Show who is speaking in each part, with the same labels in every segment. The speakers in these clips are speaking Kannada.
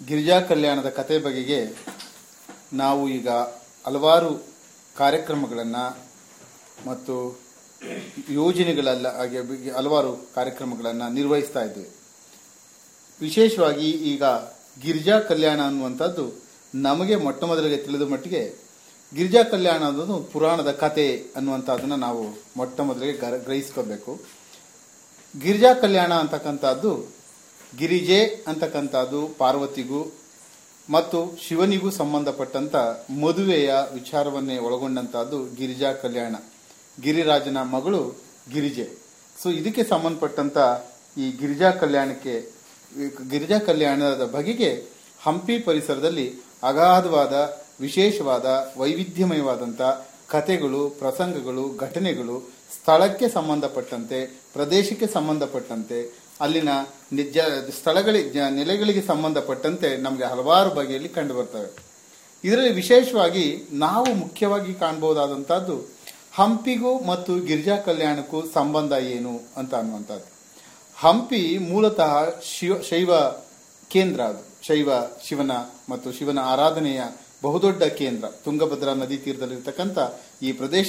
Speaker 1: ಗಿರಿಜಾ ಕಲ್ಯಾಣದ ಕತೆ ಬಗೆಗೆ ನಾವು ಈಗ ಹಲವಾರು ಕಾರ್ಯಕ್ರಮಗಳನ್ನು ಮತ್ತು ಯೋಜನೆಗಳೆಲ್ಲ ಹಾಗೆ ಬಗ್ಗೆ ಹಲವಾರು ಕಾರ್ಯಕ್ರಮಗಳನ್ನು ನಿರ್ವಹಿಸ್ತಾ ಇದ್ದೇವೆ ವಿಶೇಷವಾಗಿ ಈಗ ಗಿರಿಜಾ ಕಲ್ಯಾಣ ಅನ್ನುವಂಥದ್ದು ನಮಗೆ ಮೊಟ್ಟ ಮೊದಲಿಗೆ ತಿಳಿದ ಮಟ್ಟಿಗೆ ಗಿರಿಜಾ ಕಲ್ಯಾಣ ಅನ್ನೋದು ಪುರಾಣದ ಕತೆ ಅನ್ನುವಂಥದ್ದನ್ನು ನಾವು ಮೊಟ್ಟ ಮೊದಲಿಗೆ ಗರ ಗ್ರಹಿಸ್ಕೋಬೇಕು ಗಿರಿಜಾ ಕಲ್ಯಾಣ ಅಂತಕ್ಕಂಥದ್ದು ಗಿರಿಜೆ ಅಂತಕ್ಕಂಥದ್ದು ಪಾರ್ವತಿಗೂ ಮತ್ತು ಶಿವನಿಗೂ ಸಂಬಂಧಪಟ್ಟಂತ ಮದುವೆಯ ವಿಚಾರವನ್ನೇ ಒಳಗೊಂಡಂತಹದ್ದು ಗಿರಿಜಾ ಕಲ್ಯಾಣ ಗಿರಿರಾಜನ ಮಗಳು ಗಿರಿಜೆ ಸೊ ಇದಕ್ಕೆ ಸಂಬಂಧಪಟ್ಟಂತ ಈ ಗಿರಿಜಾ ಕಲ್ಯಾಣಕ್ಕೆ ಈ ಗಿರಿಜಾ ಕಲ್ಯಾಣದ ಬಗೆಗೆ ಹಂಪಿ ಪರಿಸರದಲ್ಲಿ ಅಗಾಧವಾದ ವಿಶೇಷವಾದ ವೈವಿಧ್ಯಮಯವಾದಂಥ ಕಥೆಗಳು ಪ್ರಸಂಗಗಳು ಘಟನೆಗಳು ಸ್ಥಳಕ್ಕೆ ಸಂಬಂಧಪಟ್ಟಂತೆ ಪ್ರದೇಶಕ್ಕೆ ಸಂಬಂಧಪಟ್ಟಂತೆ ಅಲ್ಲಿನ ನಿಜ ಸ್ಥಳಗಳಿಗೆ ಜ- ನೆಲೆಗಳಿಗೆ ಸಂಬಂಧಪಟ್ಟಂತೆ ನಮಗೆ ಹಲವಾರು ಬಗೆಯಲ್ಲಿ ಕಂಡು ಬರ್ತವೆ ಇದರಲ್ಲಿ ವಿಶೇಷವಾಗಿ ನಾವು ಮುಖ್ಯವಾಗಿ ಕಾಣಬಹುದಾದಂತಹದ್ದು ಹಂಪಿಗೂ ಮತ್ತು ಗಿರಿಜಾ ಕಲ್ಯಾಣಕ್ಕೂ ಸಂಬಂಧ ಏನು ಅಂತ ಅನ್ನುವಂಥದ್ದು ಹಂಪಿ ಮೂಲತಃ ಶಿವ ಶೈವ ಕೇಂದ್ರ ಅದು ಶೈವ ಶಿವನ ಮತ್ತು ಶಿವನ ಆರಾಧನೆಯ ಬಹುದೊಡ್ಡ ಕೇಂದ್ರ ತುಂಗಭದ್ರಾ ನದಿ ತೀರದಲ್ಲಿರ್ತಕ್ಕಂಥ ಈ ಪ್ರದೇಶ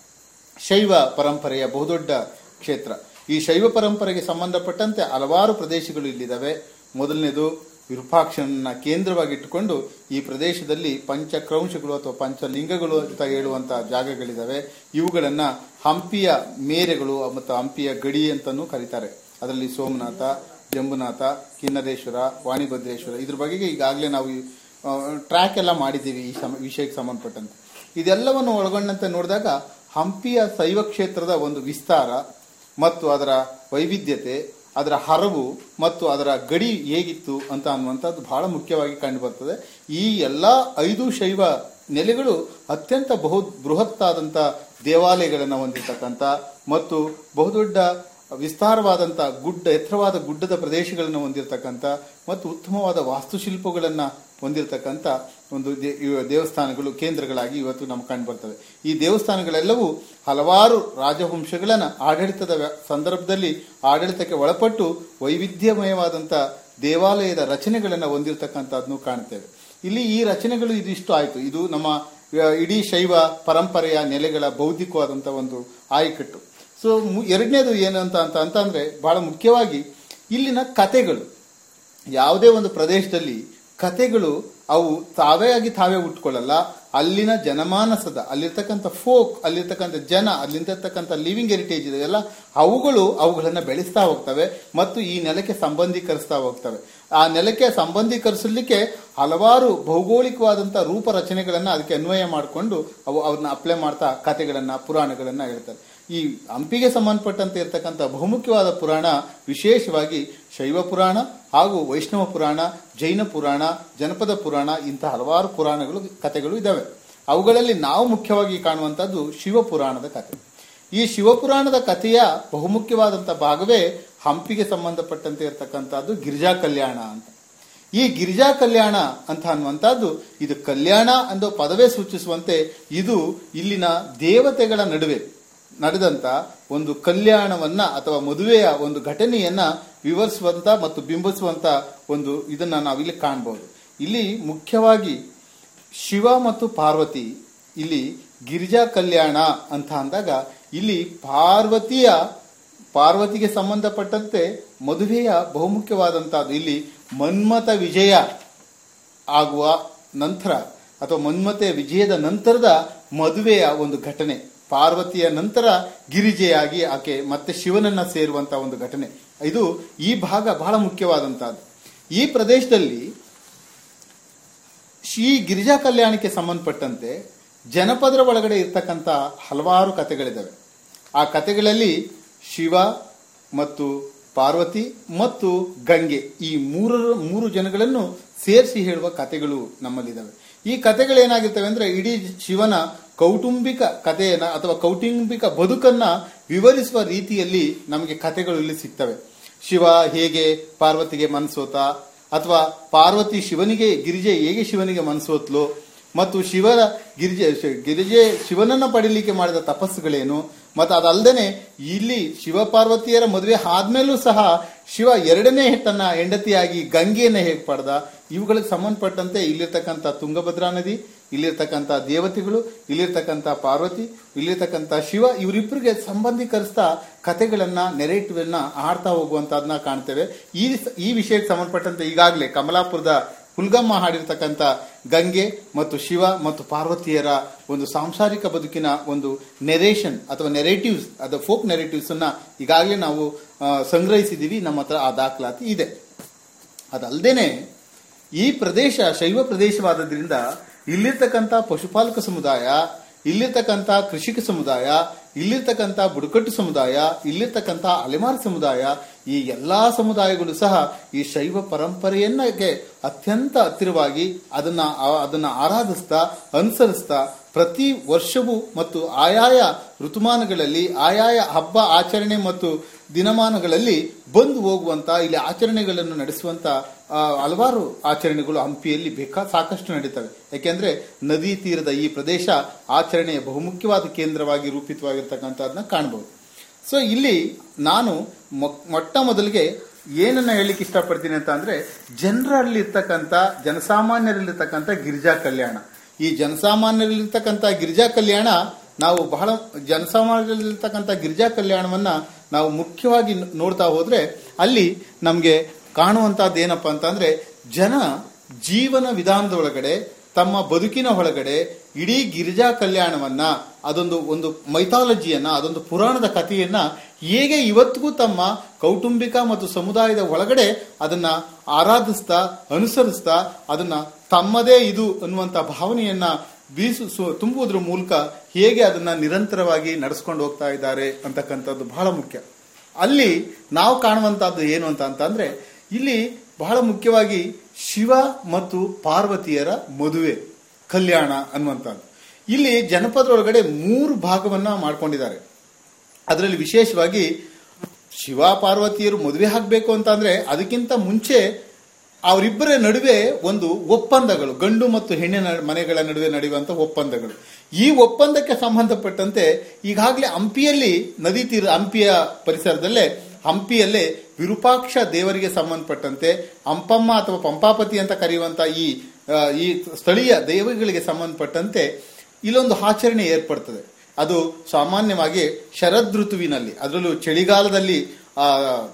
Speaker 1: ಶೈವ ಪರಂಪರೆಯ ಬಹುದೊಡ್ಡ ಕ್ಷೇತ್ರ ಈ ಶೈವ ಪರಂಪರೆಗೆ ಸಂಬಂಧಪಟ್ಟಂತೆ ಹಲವಾರು ಪ್ರದೇಶಗಳು ಇಲ್ಲಿದ್ದಾವೆ ಮೊದಲನೇದು ವಿರೂಪಾಕ್ಷನ ಕೇಂದ್ರವಾಗಿಟ್ಟುಕೊಂಡು ಈ ಪ್ರದೇಶದಲ್ಲಿ ಪಂಚಕ್ರೌಂಶಗಳು ಅಥವಾ ಪಂಚಲಿಂಗಗಳು ಅಂತ ಹೇಳುವಂತಹ ಜಾಗಗಳಿದ್ದಾವೆ ಇವುಗಳನ್ನ ಹಂಪಿಯ ಮೇರೆಗಳು ಮತ್ತು ಹಂಪಿಯ ಗಡಿ ಅಂತಾನೂ ಕರೀತಾರೆ ಅದರಲ್ಲಿ ಸೋಮನಾಥ ಜಂಬುನಾಥ ಕಿನ್ನರೇಶ್ವರ ವಾಣಿಭದ್ರೇಶ್ವರ ಇದ್ರ ಬಗೆಗೆ ಈಗಾಗಲೇ ನಾವು ಟ್ರ್ಯಾಕ್ ಎಲ್ಲ ಮಾಡಿದ್ದೀವಿ ಈ ಸಮ ವಿಷಯಕ್ಕೆ ಸಂಬಂಧಪಟ್ಟಂತೆ ಇದೆಲ್ಲವನ್ನು ಒಳಗೊಂಡಂತೆ ನೋಡಿದಾಗ ಹಂಪಿಯ ಶೈವ ಕ್ಷೇತ್ರದ ಒಂದು ವಿಸ್ತಾರ ಮತ್ತು ಅದರ ವೈವಿಧ್ಯತೆ ಅದರ ಹರವು ಮತ್ತು ಅದರ ಗಡಿ ಹೇಗಿತ್ತು ಅಂತ ಅನ್ನುವಂಥದ್ದು ಬಹಳ ಮುಖ್ಯವಾಗಿ ಕಂಡು ಬರ್ತದೆ ಈ ಎಲ್ಲ ಐದು ಶೈವ ನೆಲೆಗಳು ಅತ್ಯಂತ ಬಹು ಬೃಹತ್ತಾದಂಥ ದೇವಾಲಯಗಳನ್ನು ಹೊಂದಿರತಕ್ಕಂಥ ಮತ್ತು ಬಹುದೊಡ್ಡ ವಿಸ್ತಾರವಾದಂಥ ಗುಡ್ಡ ಎತ್ತರವಾದ ಗುಡ್ಡದ ಪ್ರದೇಶಗಳನ್ನು ಹೊಂದಿರತಕ್ಕಂಥ ಮತ್ತು ಉತ್ತಮವಾದ ವಾಸ್ತುಶಿಲ್ಪಗಳನ್ನು ಹೊಂದಿರತಕ್ಕಂಥ ಒಂದು ದೇ- ಇವ- ದೇವಸ್ಥಾನಗಳು ಕೇಂದ್ರಗಳಾಗಿ ಇವತ್ತು ನಮ್ಗೆ ಕಂಡು ಬರ್ತವೆ ಈ ದೇವಸ್ಥಾನಗಳೆಲ್ಲವೂ ಹಲವಾರು ರಾಜವಂಶಗಳನ್ನ ಆಡಳಿತದ ವ್ಯ- ಸಂದರ್ಭದಲ್ಲಿ ಆಡಳಿತಕ್ಕೆ ಒಳಪಟ್ಟು ವೈವಿಧ್ಯಮಯವಾದಂಥ ದೇವಾಲಯದ ರಚನೆಗಳನ್ನು ಹೊಂದಿರತಕ್ಕಂಥದ್ದನ್ನು ಕಾಣ್ತೇವೆ ಇಲ್ಲಿ ಈ ರಚನೆಗಳು ಇದಿಷ್ಟು ಆಯಿತು ಇದು ನಮ್ಮ ಆ, ಇಡೀ ಶೈವ ಪರಂಪರೆಯ ನೆಲೆಗಳ ಬೌದ್ಧಿಕವಾದಂಥ ಒಂದು ಆಯಕಟ್ಟು ಸೊ ಎರಡನೇದು ಏನಂತ ಅಂತ ಅಂತಂದ್ರೆ ಬಹಳ ಮುಖ್ಯವಾಗಿ ಇಲ್ಲಿನ ಕತೆಗಳು ಯಾವುದೇ ಒಂದು ಪ್ರದೇಶದಲ್ಲಿ ಕತೆಗಳು ಅವು ತಾವೇ ಆಗಿ ತಾವೇ ಹುಟ್ಕೊಳ್ಳಲ್ಲ ಅಲ್ಲಿನ ಜನಮಾನಸದ ಅಲ್ಲಿರ್ತಕ್ಕಂಥ ಫೋಕ್ ಅಲ್ಲಿರ್ತಕ್ಕಂಥ ಜನ ಅಲ್ಲಿರ್ತಕ್ಕಂಥ ಲಿವಿಂಗ್ ಹೆರಿಟೇಜ್ ಇದೆಯಲ್ಲ ಅವುಗಳು ಅವುಗಳನ್ನ ಬೆಳೆಸ್ತಾ ಹೋಗ್ತವೆ ಮತ್ತು ಈ ನೆಲಕ್ಕೆ ಸಂಬಂಧೀಕರಿಸ್ತಾ ಹೋಗ್ತವೆ ಆ ನೆಲಕ್ಕೆ ಸಂಬಂಧೀಕರಿಸಲಿಕ್ಕೆ ಹಲವಾರು ಭೌಗೋಳಿಕವಾದಂಥ ರೂಪ ರಚನೆಗಳನ್ನ ಅದಕ್ಕೆ ಅನ್ವಯ ಮಾಡಿಕೊಂಡು ಅವು ಅವ್ರನ್ನ ಅಪ್ಲೈ ಮಾಡ್ತಾ ಕತೆಗಳನ್ನ ಪುರಾಣಗಳನ್ನ ಹೇಳ್ತಾರೆ ಈ ಹಂಪಿಗೆ ಸಂಬಂಧಪಟ್ಟಂತೆ ಇರತಕ್ಕಂಥ ಬಹುಮುಖ್ಯವಾದ ಪುರಾಣ ವಿಶೇಷವಾಗಿ ಶೈವ ಪುರಾಣ ಹಾಗೂ ವೈಷ್ಣವ ಪುರಾಣ ಜೈನ ಪುರಾಣ ಜನಪದ ಪುರಾಣ ಇಂಥ ಹಲವಾರು ಪುರಾಣಗಳು ಕಥೆಗಳು ಇದ್ದಾವೆ ಅವುಗಳಲ್ಲಿ ನಾವು ಮುಖ್ಯವಾಗಿ ಕಾಣುವಂಥದ್ದು ಶಿವಪುರಾಣದ ಕಥೆ ಈ ಶಿವಪುರಾಣದ ಕಥೆಯ ಬಹುಮುಖ್ಯವಾದಂಥ ಭಾಗವೇ ಹಂಪಿಗೆ ಸಂಬಂಧಪಟ್ಟಂತೆ ಇರತಕ್ಕಂಥದ್ದು ಗಿರಿಜಾ ಕಲ್ಯಾಣ ಅಂತ ಈ ಗಿರಿಜಾ ಕಲ್ಯಾಣ ಅಂತ ಅನ್ನುವಂಥದ್ದು ಇದು ಕಲ್ಯಾಣ ಅನ್ನೋ ಪದವೇ ಸೂಚಿಸುವಂತೆ ಇದು ಇಲ್ಲಿನ ದೇವತೆಗಳ ನಡುವೆ ನಡೆದಂತ ಒಂದು ಕಲ್ಯಾಣವನ್ನ ಅಥವಾ ಮದುವೆಯ ಒಂದು ಘಟನೆಯನ್ನ ವಿವರಿಸುವಂತ ಮತ್ತು ಬಿಂಬಿಸುವಂತ ಒಂದು ಇದನ್ನ ನಾವಿಲ್ಲಿ ಕಾಣಬಹುದು ಇಲ್ಲಿ ಮುಖ್ಯವಾಗಿ ಶಿವ ಮತ್ತು ಪಾರ್ವತಿ ಇಲ್ಲಿ ಗಿರಿಜಾ ಕಲ್ಯಾಣ ಅಂತ ಅಂದಾಗ ಇಲ್ಲಿ ಪಾರ್ವತಿಯ ಪಾರ್ವತಿಗೆ ಸಂಬಂಧಪಟ್ಟಂತೆ ಮದುವೆಯ ಬಹುಮುಖ್ಯವಾದಂತಹದ್ದು ಇಲ್ಲಿ ಮನ್ಮಥ ವಿಜಯ ಆಗುವ ನಂತರ ಅಥವಾ ಮನ್ಮತೆ ವಿಜಯದ ನಂತರದ ಮದುವೆಯ ಒಂದು ಘಟನೆ ಪಾರ್ವತಿಯ ನಂತರ ಗಿರಿಜೆಯಾಗಿ ಆಕೆ ಮತ್ತೆ ಶಿವನನ್ನ ಸೇರುವಂತಹ ಒಂದು ಘಟನೆ ಇದು ಈ ಭಾಗ ಬಹಳ ಮುಖ್ಯವಾದಂತಹದ್ದು ಈ ಪ್ರದೇಶದಲ್ಲಿ ಈ ಗಿರಿಜಾ ಕಲ್ಯಾಣಕ್ಕೆ ಸಂಬಂಧಪಟ್ಟಂತೆ ಜನಪದರ ಒಳಗಡೆ ಇರ್ತಕ್ಕಂಥ ಹಲವಾರು ಕಥೆಗಳಿದ್ದಾವೆ ಆ ಕಥೆಗಳಲ್ಲಿ ಶಿವ ಮತ್ತು ಪಾರ್ವತಿ ಮತ್ತು ಗಂಗೆ ಈ ಮೂರರ ಮೂರು ಜನಗಳನ್ನು ಸೇರಿಸಿ ಹೇಳುವ ಕಥೆಗಳು ನಮ್ಮಲ್ಲಿದ್ದಾವೆ ಈ ಕಥೆಗಳೇನಾಗಿರ್ತವೆ ಅಂದ್ರೆ ಇಡೀ ಶಿವನ ಕೌಟುಂಬಿಕ ಕಥೆಯನ್ನ ಅಥವಾ ಕೌಟುಂಬಿಕ ಬದುಕನ್ನ ವಿವರಿಸುವ ರೀತಿಯಲ್ಲಿ ನಮಗೆ ಕಥೆಗಳು ಇಲ್ಲಿ ಸಿಗ್ತವೆ ಶಿವ ಹೇಗೆ ಪಾರ್ವತಿಗೆ ಮನಸೋತ ಅಥವಾ ಪಾರ್ವತಿ ಶಿವನಿಗೆ ಗಿರಿಜೆ ಹೇಗೆ ಶಿವನಿಗೆ ಮನಸೋತ್ಲು ಮತ್ತು ಶಿವನ ಗಿರಿಜೆ ಶಿ- ಗಿರಿಜೆ ಶಿವನನ್ನ ಪಡೀಲಿಕ್ಕೆ ಮಾಡಿದ ತಪಸ್ಸುಗಳೇನು ಮತ್ತು ಅದಲ್ಲದೆ ಇಲ್ಲಿ ಶಿವಪಾರ್ವತಿಯರ ಮದುವೆ ಆದ್ಮೇಲೂ ಸಹ ಶಿವ ಎರಡನೇ ತನ್ನ ಹೆಂಡತಿಯಾಗಿ ಗಂಗೆಯನ್ನು ಹೇಗೆ ಪಡೆದ ಇವುಗಳಿಗೆ ಸಂಬಂಧಪಟ್ಟಂತೆ ಇಲ್ಲಿರ್ತಕ್ಕಂಥ ತುಂಗಭದ್ರಾ ನದಿ ಇಲ್ಲಿರ್ತಕ್ಕಂಥ ದೇವತೆಗಳು ಇಲ್ಲಿರ್ತಕ್ಕಂಥ ಪಾರ್ವತಿ ಇಲ್ಲಿರ್ತಕ್ಕಂಥ ಶಿವ ಇವರಿಬ್ಬರಿಗೆ ಸಂಬಂಧೀಕರಿಸ್ತಾ ಕಥೆಗಳನ್ನ ನೆರೇಟಿವ್ ಅನ್ನ ಆಡ್ತಾ ಹೋಗುವಂತದನ್ನ ಕಾಣ್ತೇವೆ ಈ ಈ ವಿಷಯಕ್ಕೆ ಸಂಬಂಧಪಟ್ಟಂತೆ ಈಗಾಗಲೇ ಕಮಲಾಪುರದ ಹುಲ್ಗಮ್ಮ ಹಾಡಿರ್ತಕ್ಕಂಥ ಗಂಗೆ ಮತ್ತು ಶಿವ ಮತ್ತು ಪಾರ್ವತಿಯರ ಒಂದು ಸಾಂಸಾರಿಕ ಬದುಕಿನ ಒಂದು ನೆರೇಷನ್ ಅಥವಾ ನೆರೇಟಿವ್ಸ್ ಅದು ಫೋಕ್ ನೆರೇಟಿವ್ಸ್ ಅನ್ನ ಈಗಾಗಲೇ ನಾವು ಆ, ಸಂಗ್ರಹಿಸಿದೀವಿ ನಮ್ಮ ಹತ್ರ ಆ ದಾಖಲಾತಿ ಇದೆ ಅದಲ್ಲದೇನೆ ಈ ಪ್ರದೇಶ ಶೈವ ಪ್ರದೇಶವಾದದ್ರಿಂದ ಇಲ್ಲಿರ್ತಕ್ಕಂಥ ಪಶುಪಾಲಕ ಸಮುದಾಯ ಇಲ್ಲಿರ್ತಕ್ಕಂಥ ಕೃಷಿಕ ಸಮುದಾಯ ಇಲ್ಲಿರ್ತಕ್ಕಂಥ ಬುಡಕಟ್ಟು ಸಮುದಾಯ ಇಲ್ಲಿರ್ತಕ್ಕಂಥ ಅಲೆಮಾರಿ ಸಮುದಾಯ ಈ ಎಲ್ಲಾ ಸಮುದಾಯಗಳು ಸಹ ಈ ಶೈವ ಪರಂಪರೆಯನ್ನಕ್ಕೆ ಅತ್ಯಂತ ಹತ್ತಿರವಾಗಿ ಅದನ್ನ ಆ- ಅದನ್ನ ಆರಾಧಿಸ್ತಾ ಅನುಸರಿಸ್ತಾ ಪ್ರತಿ ವರ್ಷವೂ ಮತ್ತು ಆಯಾಯ ಋತುಮಾನಗಳಲ್ಲಿ ಆಯಾಯ ಹಬ್ಬ ಆಚರಣೆ ಮತ್ತು ದಿನಮಾನಗಳಲ್ಲಿ ಬಂದು ಹೋಗುವಂತ ಇಲ್ಲಿ ಆಚರಣೆಗಳನ್ನು ನಡೆಸುವಂತ ಆ, ಹಲವಾರು ಆಚರಣೆಗಳು ಹಂಪಿಯಲ್ಲಿ ಬೇಕಾ ಸಾಕಷ್ಟು ನಡೀತವೆ ಯಾಕೆಂದ್ರೆ ನದಿ ತೀರದ ಈ ಪ್ರದೇಶ ಆಚರಣೆಯ ಬಹುಮುಖ್ಯವಾದ ಕೇಂದ್ರವಾಗಿ ರೂಪಿತವಾಗಿರ್ತಕ್ಕಂಥದ್ದನ್ನ ಕಾಣಬಹುದು ಸೊ ಇಲ್ಲಿ ನಾನು ಮೊ- ಮೊಟ್ಟ ಮೊದಲಿಗೆ ಏನನ್ನ ಹೇಳಲಿಕ್ಕೆ ಇಷ್ಟಪಡ್ತೀನಿ ಅಂತ ಅಂದ್ರೆ ಜನರಲ್ಲಿರ್ತಕ್ಕಂಥ ಜನಸಾಮಾನ್ಯರಲ್ಲಿರ್ತಕ್ಕಂಥ ಗಿರಿಜಾ ಕಲ್ಯಾಣ ಈ ಜನಸಾಮಾನ್ಯರಲ್ಲಿರ್ತಕ್ಕಂಥ ಗಿರಿಜಾ ಕಲ್ಯಾಣ ನಾವು ಬಹಳ ಜನಸಾಮಾನ್ಯರಲ್ಲಿರ್ತಕ್ಕಂಥ ಗಿರಿಜಾ ಕಲ್ಯಾಣವನ್ನ ನಾವು ಮುಖ್ಯವಾಗಿ ನ- ನೋಡ್ತಾ ಹೋದ್ರೆ ಅಲ್ಲಿ ನಮಗೆ ಕಾಣುವಂತಹದ್ದು ಏನಪ್ಪಾ ಅಂತಂದ್ರೆ ಜನ ಜೀವನ ವಿಧಾನದ ಒಳಗಡೆ ತಮ್ಮ ಬದುಕಿನ ಒಳಗಡೆ ಇಡೀ ಗಿರಿಜಾ ಕಲ್ಯಾಣವನ್ನ ಅದೊಂದು ಒಂದು ಮೈಥಾಲಜಿಯನ್ನ ಅದೊಂದು ಪುರಾಣದ ಕಥೆಯನ್ನ ಹೇಗೆ ಇವತ್ತಿಗೂ ತಮ್ಮ ಕೌಟುಂಬಿಕ ಮತ್ತು ಸಮುದಾಯದ ಒಳಗಡೆ ಅದನ್ನ ಆರಾಧಿಸ್ತಾ ಅನುಸರಿಸ್ತಾ ಅದನ್ನ ತಮ್ಮದೇ ಇದು ಅನ್ನುವಂತ ಭಾವನೆಯನ್ನ ಬೀಸು ಸು- ತುಂಬುವುದ್ರ ಮೂಲಕ ಹೇಗೆ ಅದನ್ನ ನಿರಂತರವಾಗಿ ನಡೆಸ್ಕೊಂಡು ಹೋಗ್ತಾ ಇದ್ದಾರೆ ಅಂತಕ್ಕಂಥದ್ದು ಬಹಳ ಮುಖ್ಯ ಅಲ್ಲಿ ನಾವು ಕಾಣುವಂತಹದ್ದು ಏನು ಅಂತ ಅಂತಂದ್ರೆ ಇಲ್ಲಿ ಬಹಳ ಮುಖ್ಯವಾಗಿ ಶಿವ ಮತ್ತು ಪಾರ್ವತಿಯರ ಮದುವೆ ಕಲ್ಯಾಣ ಅನ್ನುವಂಥದ್ದು ಇಲ್ಲಿ ಜನಪದರೊಳಗಡೆ ಮೂರು ಭಾಗವನ್ನ ಮಾಡ್ಕೊಂಡಿದ್ದಾರೆ ಅದರಲ್ಲಿ ವಿಶೇಷವಾಗಿ ಶಿವ ಪಾರ್ವತಿಯರು ಮದುವೆ ಆಗಬೇಕು ಅಂತಂದ್ರೆ ಅದಕ್ಕಿಂತ ಮುಂಚೆ ಅವರಿಬ್ಬರ ನಡುವೆ ಒಂದು ಒಪ್ಪಂದಗಳು ಗಂಡು ಮತ್ತು ಹೆಣ್ಣಿನ ಮನೆಗಳ ನಡುವೆ ನಡೆಯುವಂತ ಒಪ್ಪಂದಗಳು ಈ ಒಪ್ಪಂದಕ್ಕೆ ಸಂಬಂಧಪಟ್ಟಂತೆ ಈಗಾಗಲೇ ಹಂಪಿಯಲ್ಲಿ ನದಿ ತೀರ ಹಂಪಿಯ ಪರಿಸರದಲ್ಲೇ ಹಂಪಿಯಲ್ಲೇ ವಿರೂಪಾಕ್ಷ ದೇವರಿಗೆ ಸಂಬಂಧಪಟ್ಟಂತೆ ಹಂಪಮ್ಮ ಅಥವಾ ಪಂಪಾಪತಿ ಅಂತ ಕರೆಯುವಂತ ಈ ಆ, ಈ ಸ್ಥಳೀಯ ದೇವಗಳಿಗೆ ಸಂಬಂಧಪಟ್ಟಂತೆ ಇಲ್ಲೊಂದು ಆಚರಣೆ ಏರ್ಪಡ್ತದೆ ಅದು ಸಾಮಾನ್ಯವಾಗಿ ಶರದ್ ಋತುವಿನಲ್ಲಿ ಅದರಲ್ಲೂ ಚಳಿಗಾಲದಲ್ಲಿ ಆ,